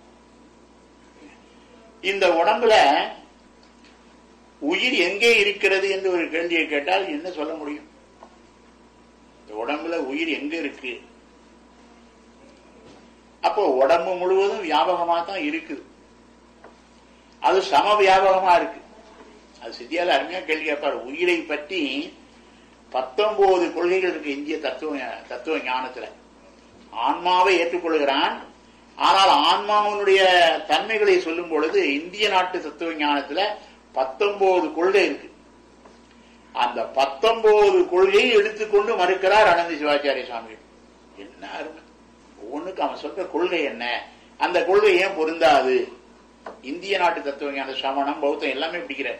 இந்த உடம்புல உயிர் எங்கே இருக்கிறது என்று ஒரு கேள்வியை கேட்டால் என்ன சொல்ல முடியும் இந்த உடம்புல உயிர் எங்க இருக்கு அப்போ உடம்பு முழுவதும் வியாபகமா தான் இருக்குது அது சம வியாபகமா இருக்கு அது சித்தியால அருமையா கேள்வி கேட்பார் உயிரை பற்றி பத்தொன்பது கொள்கைகள் இருக்கு இந்திய தத்துவ தத்துவ ஞானத்துல ஆன்மாவை ஏற்றுக்கொள்கிறான் ஆனால் ஆன்மாவினுடைய தன்மைகளை சொல்லும் பொழுது இந்திய நாட்டு தத்துவ ஞானத்துல பத்தொன்பது கொள்கை இருக்கு அந்த பத்தொன்பது கொள்கையை எடுத்துக்கொண்டு மறுக்கிறார் அனந்த சிவாச்சாரிய சுவாமி என்ன அருமை ஒவ்வொன்றுக்கு அவன் சொல்ற கொள்கை என்ன அந்த கொள்கை ஏன் பொருந்தாது இந்திய நாட்டு தத்துவ ஞான சமணம் பௌத்தம் எல்லாமே பிடிக்கிறார்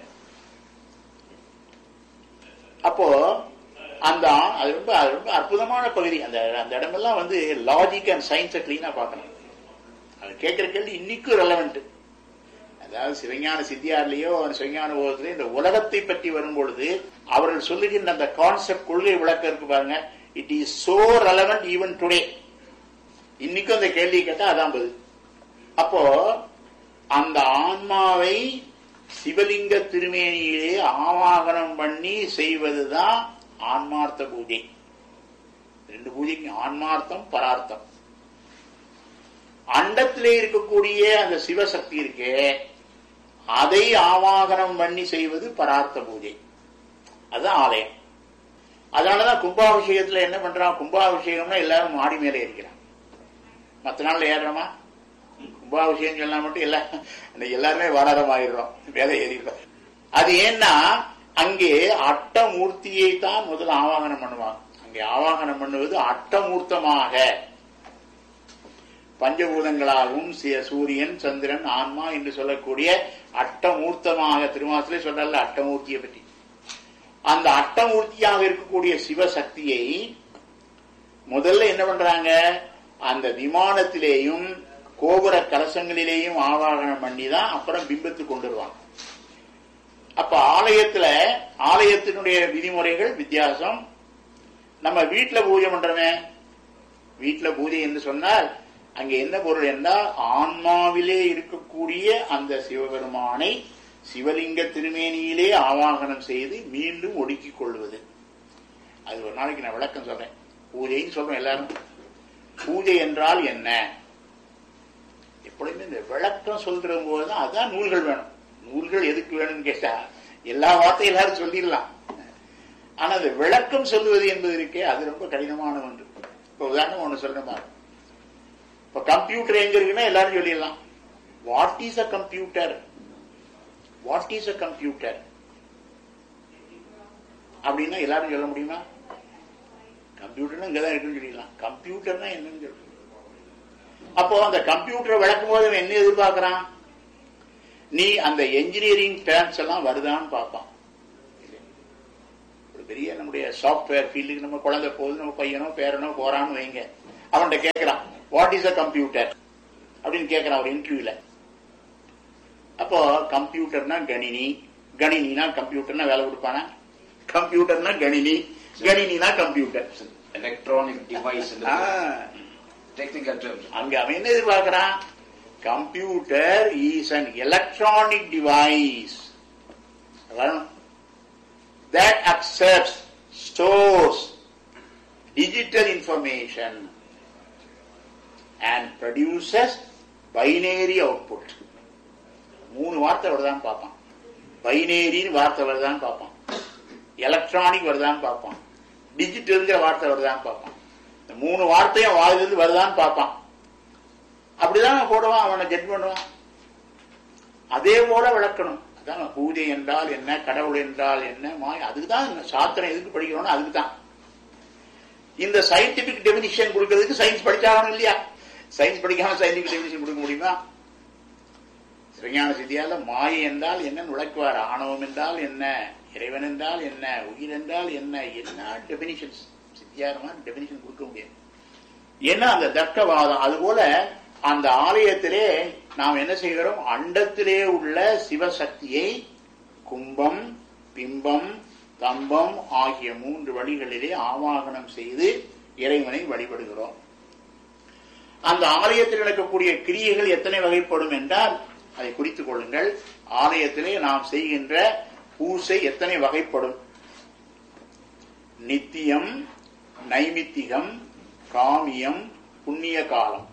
அப்போ அந்த அது ரொம்ப அது ரொம்ப அற்புதமான பகுதி அந்த அந்த இடமெல்லாம் வந்து லாஜிக் அண்ட் சயின்ஸை கிளீனா பார்க்கணும் அது கேட்கிற கேள்வி இன்னைக்கும் ரெலவெண்ட் அதாவது சிவஞான சித்தியார்லயோ சிவஞான போதத்திலயோ இந்த உலகத்தை பற்றி வரும்பொழுது அவர்கள் சொல்லுகின்ற அந்த கான்செப்ட் கொள்கை விளக்கம் இருக்கு பாருங்க it is so relevant even today இன்னைக்கும் அந்த கேள்வி கேட்டா அதான் பதில் அப்போ அந்த ஆன்மாவை சிவலிங்க திருமேனியிலே ஆவாகனம் பண்ணி செய்வதுதான் ஆன்மார்த்த பூஜை ரெண்டு பூஜைக்கு ஆன்மார்த்தம் பரார்த்தம் அண்டத்திலே இருக்கக்கூடிய அந்த சிவசக்தி இருக்கே அதை ஆவாகனம் பண்ணி செய்வது பரார்த்த பூஜை அதுதான் ஆலயம் அதனாலதான் கும்பாபிஷேகத்துல என்ன பண்றான் கும்பாபிஷேகம்னா எல்லாரும் மாடி மேலே இருக்கிறான் மத்த நாள்ல ஏறுறோமா கும்பாபிஷேகம் சொன்னா மட்டும் எல்லாம் இன்னைக்கு எல்லாருமே வானரம் ஆயிடுறோம் மேலே ஏறிடுறோம் அது ஏன்னா அங்கே அட்டமூர்த்தியை தான் முதல்ல ஆவாகனம் பண்ணுவாங்க அங்கே ஆவாகனம் பண்ணுவது அட்டமூர்த்தமாக பஞ்சபூதங்களாகவும் சி- சூரியன் சந்திரன் ஆன்மா என்று சொல்லக்கூடிய அட்டமூர்த்தமாக திருமாசலே சொல்லல அட்டமூர்த்தியை பற்றி அந்த அட்டமூர்த்தியாக இருக்கக்கூடிய சிவசக்தியை முதல்ல என்ன பண்றாங்க அந்த விமானத்திலேயும் கோபுர கலசங்களிலேயும் ஆவாகனம் பண்ணி தான் அப்புறம் பிம்பத்துக்கு கொண்டு வருவாங்க அப்ப ஆலயத்துல ஆலயத்தினுடைய விதிமுறைகள் வித்தியாசம் நம்ம வீட்டுல பூஜை பண்றோமே வீட்டுல பூஜை என்று சொன்னால் அங்க என்ன பொருள் என்றால் ஆன்மாவிலே இருக்கக்கூடிய அந்த சிவபெருமானை சிவலிங்க திருமேனியிலே ஆவாகனம் செய்து மீண்டும் ஒடுக்கிக் கொள்வது அது ஒரு நாளைக்கு நான் விளக்கம் சொல்றேன் பூஜைன்னு சொல்றோம் எல்லாரும் பூஜை என்றால் என்ன எப்பொழுதுமே இந்த விளக்கம் சொல்ற போதுதான் அதான் நூல்கள் வேணும் நூல்கள் எதுக்கு வேணும்னு கேட்டா எல்லா வார்த்தையும் எல்லாரும் சொல்லிடலாம் ஆனா அது விளக்கம் சொல்லுவது என்பது இருக்கே அது ரொம்ப கடினமான ஒன்று இப்ப உதாரணம் ஒண்ணு சொல்றேன் பாருங்க. இப்ப கம்ப்யூட்டர் எங்க இருக்குன்னா எல்லாரும் சொல்லிடலாம் what is a computer what is a computer அப்படின்னா எல்லாரும் சொல்ல முடியுமா கம்ப்யூட்டர்னா இங்கதான் இருக்குன்னு சொல்லிடலாம் கம்ப்யூட்டர்னா என்னன்னு சொல்லு அப்போ அந்த கம்ப்யூட்டரை விளக்கும் போது அவன் என்ன எதிர்பார்க்கறான் நீ அந்த என்ஜினியரிங் டேர்ம்ஸ் எல்லாம் வருதான்னு பார்ப்பான் ஒரு பெரிய நம்முடைய சாஃப்ட்வேர் ஃபீல்டுக்கு நம்ம குழந்தை போகுது நம்ம பையனோ பேரனோ போறான்னு வைங்க அவன்கிட்ட கேட்கறான் வாட் இஸ் அ கம்ப்யூட்டர் அப்படின்னு கேட்கறான் ஒரு இன்டர்வியூல அப்போ கம்ப்யூட்டர்னா கணினி கணினினா கம்ப்யூட்டர்னா வேலை கொடுப்பானா கம்ப்யூட்டர்னா கணினி கணினினா computer electronic device in the uh, technical terms. அங்க அவன் என்ன எதிர்பார்க்கிறான் computer is an electronic device that accepts stores digital information and produces binary output மூணு வார்த்தை வருதான்னு பார்ப்பான் பைனேரின்னு வார்த்தை வருதான்னு பார்ப்பான் எலக்ட்ரானிக் வருதான்னு பார்ப்பான் டிஜிட்டல்ங்கிற வார்த்தை வருதான்னு பார்ப்பான் இந்த மூணு வார்த்தையும் வாயிலிருந்து வருதான்னு பார்ப்பான் அப்படிதான் அவன் போடுவான் அவனை ஜெட் பண்ணுவான் அதே போல விளக்கணும் அதான் பூஜை என்றால் என்ன கடவுள் என்றால் என்ன மாய் அதுக்குதான் இந்த சாத்திரம் எதுக்கு படிக்கிறோம்னா அதுக்கு தான் இந்த சயின்டிபிக் டெபினிஷன் கொடுக்கறதுக்கு சயின்ஸ் படிச்சாகணும் இல்லையா சயின்ஸ் படிக்காம சயின்டிபிக் டெபினிஷன் கொடுக்க முடியுமா சிவஞான சித்தியால மாயை என்றால் என்ன விளக்குவார் ஆணவம் என்றால் என்ன இறைவன் என்றால் என்ன உயிர் என்றால் என்ன என்ன டெபினிஷன்ஸ் சித்தியாரமா டெபினிஷன் கொடுக்க முடியாது ஏன்னா அந்த தர்க்கவாதம் அதுபோல அந்த ஆலயத்திலே நாம் என்ன செய்கிறோம் அண்டத்திலே உள்ள சிவசக்தியை கும்பம் பிம்பம் தம்பம் ஆகிய மூன்று வழிகளிலே ஆவாகனம் செய்து இறைவனை வழிபடுகிறோம் அந்த ஆலயத்தில் நடக்கக்கூடிய கிரியைகள் எத்தனை வகைப்படும் என்றால் அதை குறித்துக் கொள்ளுங்கள் ஆலயத்திலே நாம் செய்கின்ற பூசை எத்தனை வகைப்படும் நித்தியம் நைமித்திகம் காமியம் புண்ணிய காலம்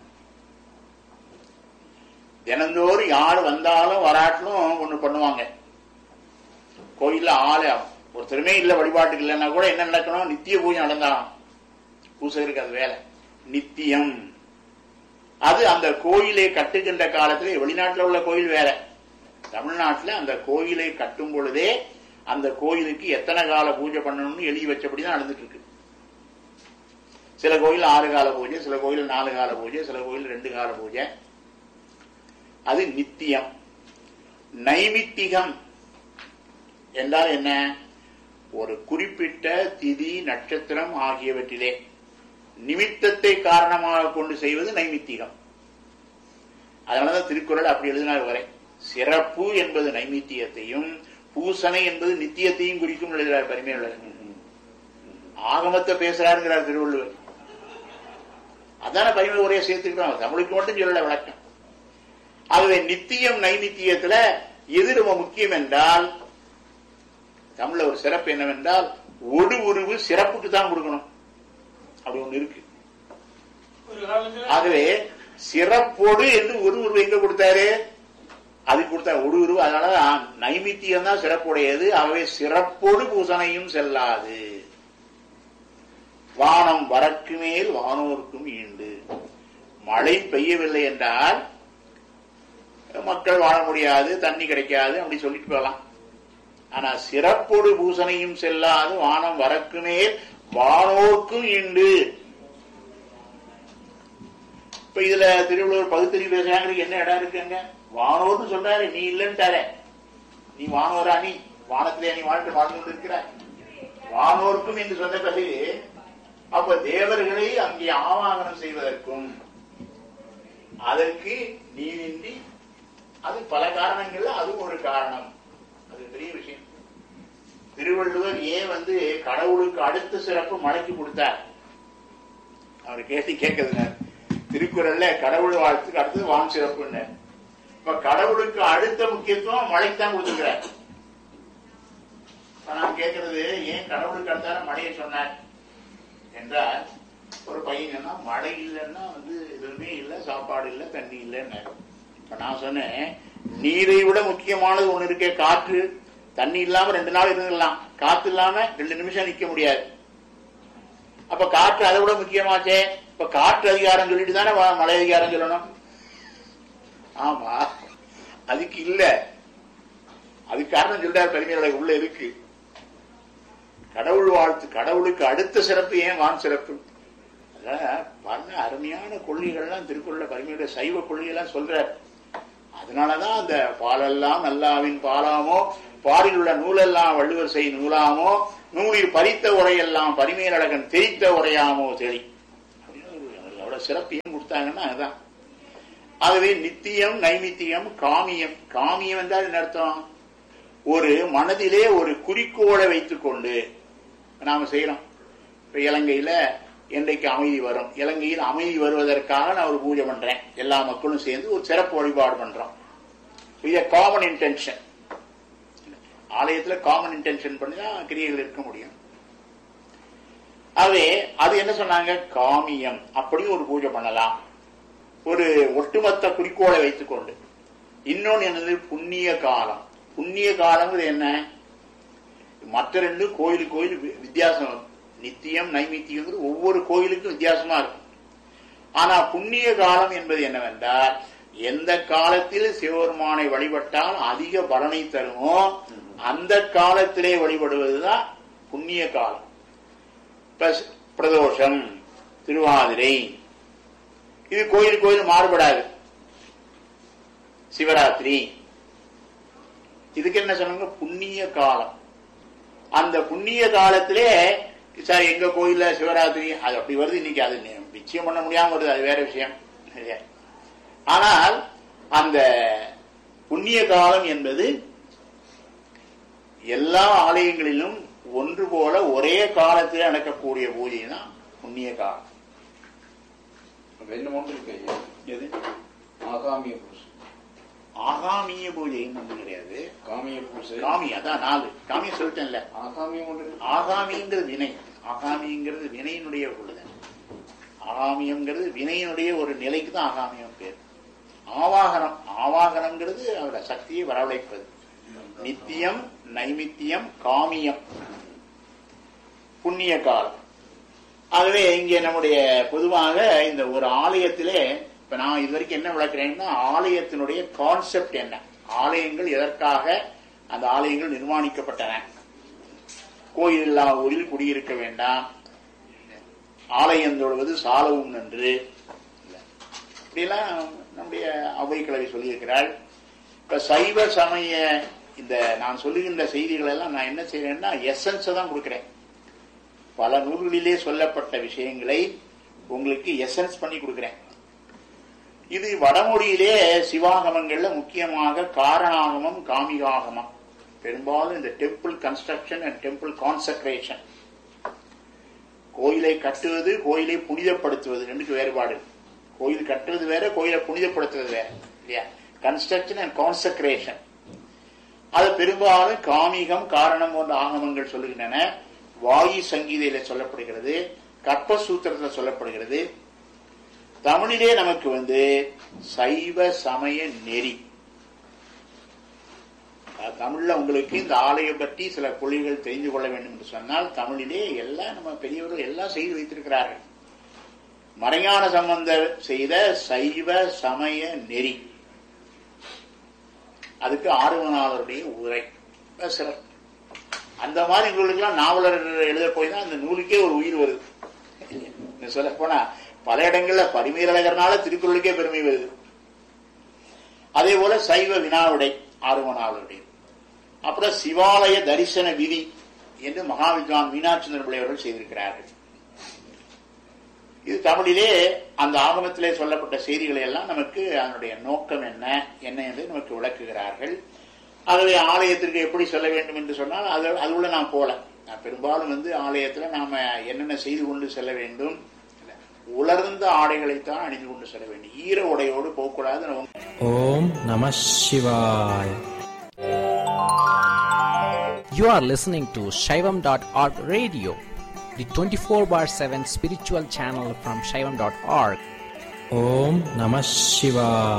தினந்தோறும் யார் வந்தாலும் வராட்டிலும் ஒண்ணு பண்ணுவாங்க கோயில்ல ஆளு ஒருத்தருமே இல்ல வழிபாட்டுக்கு இல்லைன்னா கூட என்ன நடக்கணும் நித்திய பூஜை நடந்தாலும் பூசகருக்கு அது வேலை நித்தியம் அது அந்த கோயிலை கட்டுகின்ற காலத்திலே வெளிநாட்டுல உள்ள கோயில் வேற தமிழ்நாட்டுல அந்த கோயிலை கட்டும் பொழுதே அந்த கோயிலுக்கு எத்தனை கால பூஜை பண்ணணும்னு எழுதி வச்சபடிதான் நடந்துட்டு இருக்கு சில கோயில் ஆறு கால பூஜை சில கோயில் நாலு கால பூஜை சில கோயில் ரெண்டு கால பூஜை அது நித்தியம் நைமித்திகம் என்றால் என்ன ஒரு குறிப்பிட்ட திதி நட்சத்திரம் ஆகியவற்றிலே நிமித்தத்தை காரணமாக கொண்டு செய்வது நைமித்திகம் அதனாலதான் திருக்குறள் அப்படி எழுதினார் வரை சிறப்பு என்பது நைமித்தியத்தையும் பூசனை என்பது நித்தியத்தையும் குறிக்கும் எழுதுகிறார் பரிமையுள்ள ஆகமத்தை பேசுறாருங்கிறார் திருவள்ளுவர் அதான பரிமை உரையை சேர்த்துக்கிட்டோம் தமிழுக்கு மட்டும் சொல்லல விளக்கம் ஆகவே நித்தியம் நைமித்தியத்துல எது ரொம்ப முக்கியம் என்றால் தமிழ்ல ஒரு சிறப்பு என்னவென்றால் ஒடு உருவு சிறப்புக்கு தான் கொடுக்கணும் அப்படி ஒண்ணு இருக்கு ஆகவே சிறப்போடு என்று ஒரு உருவு எங்க கொடுத்தாரு அது கொடுத்தார் ஒரு உருவு அதனாலதான் நைமித்தியம் தான் சிறப்புடையது ஆகவே சிறப்போடு பூசனையும் செல்லாது வானம் வரக்கு மேல் வானோருக்கும் ஈண்டு மழை பெய்யவில்லை என்றால் மக்கள் வாழ முடியாது தண்ணி கிடைக்காது அப்படி சொல்லிட்டு போகலாம் ஆனா சிறப்போடு பூசனையும் செல்லாது வானம் வரக்கு மேல் வானோர்க்கும் ஈண்டு இப்ப இதுல திருவள்ளுவர் பகுத்தறிவு பேசுறாங்க என்ன இடம் இருக்குங்க வானோர்னு சொல்றாரு நீ இல்லன்ட்டாரே நீ வானோரா நீ வானத்திலே நீ வாழ்க்கை வாழ்ந்து கொண்டு இருக்கிற வானோர்க்கும் என்று சொன்ன பிறகு அப்ப தேவர்களை அங்கே ஆவாகனம் செய்வதற்கும் அதற்கு நீரின்றி அது பல காரணங்கள்ல அது ஒரு காரணம் அது பெரிய விஷயம் திருவள்ளுவர் ஏன் வந்து கடவுளுக்கு அடுத்த சிறப்பு மழைக்கு கொடுத்தார் அவர் கேட்டு கேட்குதுங்க திருக்குறள்ல கடவுள் வாழ்த்துக்கு அடுத்தது வான் சிறப்புன்னு இப்ப கடவுளுக்கு அடுத்த முக்கியத்துவம் மழைக்கு தான் கொடுத்துக்கிறார் இப்ப நான் கேட்கறது ஏன் கடவுளுக்கு அடுத்தார மழையை சொன்னார் என்றால் ஒரு பையன் சொன்னா மழை இல்லைன்னா வந்து எதுவுமே இல்லை சாப்பாடு இல்லை தண்ணி இல்லைன்னு இப்ப நான் சொன்னேன் நீரை விட முக்கியமானது ஒண்ணு இருக்கே காற்று தண்ணி இல்லாம ரெண்டு நாள் இருந்துடலாம் காத்து இல்லாம ரெண்டு நிமிஷம் நிக்க முடியாது அப்ப காற்று அதை விட முக்கியமாச்சே இப்ப காற்று அதிகாரம் சொல்லிட்டு தானே வ- மழை அதிகாரம் சொல்லணும் ஆமா அதுக்கு இல்ல அதுக்கு காரணம் சொல்றாரு பெருமையோட உள்ள இருக்கு கடவுள் வாழ்த்து கடவுளுக்கு அடுத்த சிறப்பு ஏன் வான் சிறப்பு அதான் பல அருமையான கொள்கைகள்லாம் திருக்குறள்ல பரிமையோட சைவ கொள்கையெல்லாம் சொல்றார் அதனாலதான் அந்த பாலெல்லாம் நல்லாவின் பாலாமோ பாரில் உள்ள நூலெல்லாம் வள்ளுவர் செய் நூலாமோ நூலில் பறித்த உரையெல்லாம் பரிமையழகன் தெரித்த உரையாமோ தெளி அப்படின்னு ஒரு அதோட சிறப்பு ஏன் கொடுத்தாங்கன்னா அதுதான் ஆகவே நித்தியம் நைமித்தியம் காமியம் காமியம் என்றால் என்ன அர்த்தம் ஒரு மனதிலே ஒரு குறிக்கோளை வைத்துக்கொண்டு நாம செய்யறோம் இப்ப இலங்கையில என்றைக்கு அமைதி வரும் இலங்கையில் அமைதி வருவதற்காக நான் ஒரு பூஜை பண்றேன் எல்லா மக்களும் சேர்ந்து ஒரு சிறப்பு வழிபாடு பண்றோம் இது காமன் இன்டென்ஷன் ஆலயத்துல காமன் இன்டென்ஷன் பண்ணி தான் கிரியைகள் இருக்க முடியும் ஆகவே அது என்ன சொன்னாங்க காமியம் அப்படி ஒரு பூஜை பண்ணலாம் ஒரு ஒட்டுமொத்த குறிக்கோளை வைத்துக்கொண்டு இன்னொன்னு என்னது புண்ணிய காலம் புண்ணிய காலங்கிறது என்ன மற்ற ரெண்டு கோயில் கோயில் வி- வித்தியாசம் நித்தியம் நைமித்தியங்கிறது ஒவ்வொரு கோயிலுக்கும் வித்தியாசமா இருக்கும் ஆனா புண்ணிய காலம் என்பது என்னவென்றால் எந்த காலத்தில் சிவபெருமானை வழிபட்டால் அதிக பலனை தருமோ அந்த காலத்திலே வழிபடுவதுதான் புண்ணிய காலம் இப்ப ஸ்- பிரதோஷம் திருவாதிரை இது கோயில் கோயில் மாறுபடாது சிவராத்திரி இதுக்கு என்ன சொன்னாங்க புண்ணிய காலம் அந்த புண்ணிய காலத்திலே சார் எங்க கோயில்ல சிவராத்திரி அது அப்படி வருது இன்னைக்கு அது நி- நிச்சயம் பண்ண முடியாம வருது அது வேற விஷயம் இல்லையா? ஆனால் அந்த புண்ணிய காலம் என்பது எல்லா ஆலயங்களிலும் ஒன்று போல ஒரே காலத்தில் நடக்கக்கூடிய பூஜை தான் புண்ணிய காலம் ரெண்டு மூணு இருக்கு ஐயா எது ஆகாமிய பூசை ஆகாமிய பூஜைன்னு ஒண்ணு கிடையாது காமிய பூசை காமி அதான் நாலு காமிய சொல்லிட்டேன்ல ஆகாமியம் ஒன்று இருக்கு ஆகாமிங்கிறது வினை ஆகாமிங்கிறது வினையினுடைய உள்ளது ஆகாமியம்ங்கிறது வினையினுடைய ஒரு நிலைக்கு தான் ஆகாமியம் பேர் ஆவாகனம் ஆவாகனம்ங்கிறது அவரோட சக்தியை வரவழைப்பது நித்தியம் நைமித்தியம் காமியம் புண்ணிய காலம் ஆகவே இங்கே நம்முடைய பொதுவாக இந்த ஒரு ஆலயத்திலே இப்ப நான் இது வரைக்கும் என்ன விளக்குறேன்னா ஆலயத்தினுடைய கான்செப்ட் என்ன ஆலயங்கள் எதற்காக அந்த ஆலயங்கள் நிர்மாணிக்கப்பட்டன கோயில் இல்லா ஊரில் குடியிருக்க வேண்டாம் ஆலயம் தொழுவது சாலவும் நன்று இப்படியெல்லாம் நம்முடைய அவை கிழவி சொல்லியிருக்கிறாள் இப்ப சைவ சமய இந்த நான் சொல்லுகின்ற செய்திகள் எல்லாம் நான் என்ன செய்யறேன்னா எசன்ஸ் தான் கொடுக்கிறேன் பல நூல்களிலே சொல்லப்பட்ட விஷயங்களை உங்களுக்கு எசன்ஸ் பண்ணி கொடுக்கிறேன் இது வடமொழியிலே சிவாகமங்கள்ல முக்கியமாக காரணாகமம் காமிகாகமம் பெரும்பாலும் இந்த temple construction and temple consecration கோயிலை கட்டுவது கோயிலை புனிதப்படுத்துவது ரெண்டுக்கு வேறுபாடு இருக்கு. கோயில் கட்டுறது வேற கோயிலை புனிதப்படுத்துறது வேற இல்லையா கன்ஸ்ட்ரக்ஷன் அண்ட் கான்சக்ரேஷன் அது பெரும்பாலும் காமிகம் காரணம் போன்ற ஆகமங்கள் சொல்லுகின்றன வாயு சங்கீதையில சொல்லப்படுகிறது கற்பசூத்திரத்தில் சொல்லப்படுகிறது தமிழிலே நமக்கு வந்து சைவ சமய நெறி அஹ் தமிழ்ல உங்களுக்கு இந்த ஆலயம் பற்றி சில கொள்கைகள் தெரிந்து கொள்ள வேண்டும் என்று சொன்னால் தமிழிலே எல்லாம் நம்ம பெரியவர்கள் எல்லாம் செய்து வைத்திருக்கிறார்கள் மறைஞான சம்பந்தர் செய்த சைவ சமய நெறி அதுக்கு ஆர்வனாளருடைய உரை அஹ் சிறப்பு அந்த மாதிரி எங்களுக்கெல்லாம் நாவலர் எழுத போய் தான் அந்த நூலுக்கே ஒரு உயிர் வருது இன்னும் சொல்ல போனா பல இடங்கள்ல பரிமையழகர்னால திருக்குறளுக்கே பெருமை வருது அதே போல சைவ வினாவிடை ஆர்வனாளருடைய அப்புறம் சிவாலய தரிசன விதி என்று மகாவித்வான் மீனாட்சி பிள்ளை அவர்கள் செய்திருக்கிறார்கள் இது தமிழிலே அந்த ஆகமத்திலே சொல்லப்பட்ட செய்திகளை எல்லாம் நமக்கு அதனுடைய நோக்கம் என்ன என்ன என்று நமக்கு விளக்குகிறார்கள் ஆகவே ஆலயத்திற்கு எப்படி செல்ல வேண்டும் என்று சொன்னால் அது அது உள்ள நாம் போல நான் பெரும்பாலும் வந்து ஆலயத்துல நாம என்னென்ன செய்து கொண்டு செல்ல வேண்டும் உலர்ந்த ஆடைகளைத்தான் அணிந்து கொண்டு செல்ல வேண்டும் ஈர உடையோடு போகக்கூடாது நம்ம Om Namah Shivaya. You are listening to Shaivam.org radio, the 24 bar 7 spiritual channel from Shaivam.org. Om Namah Shivaya.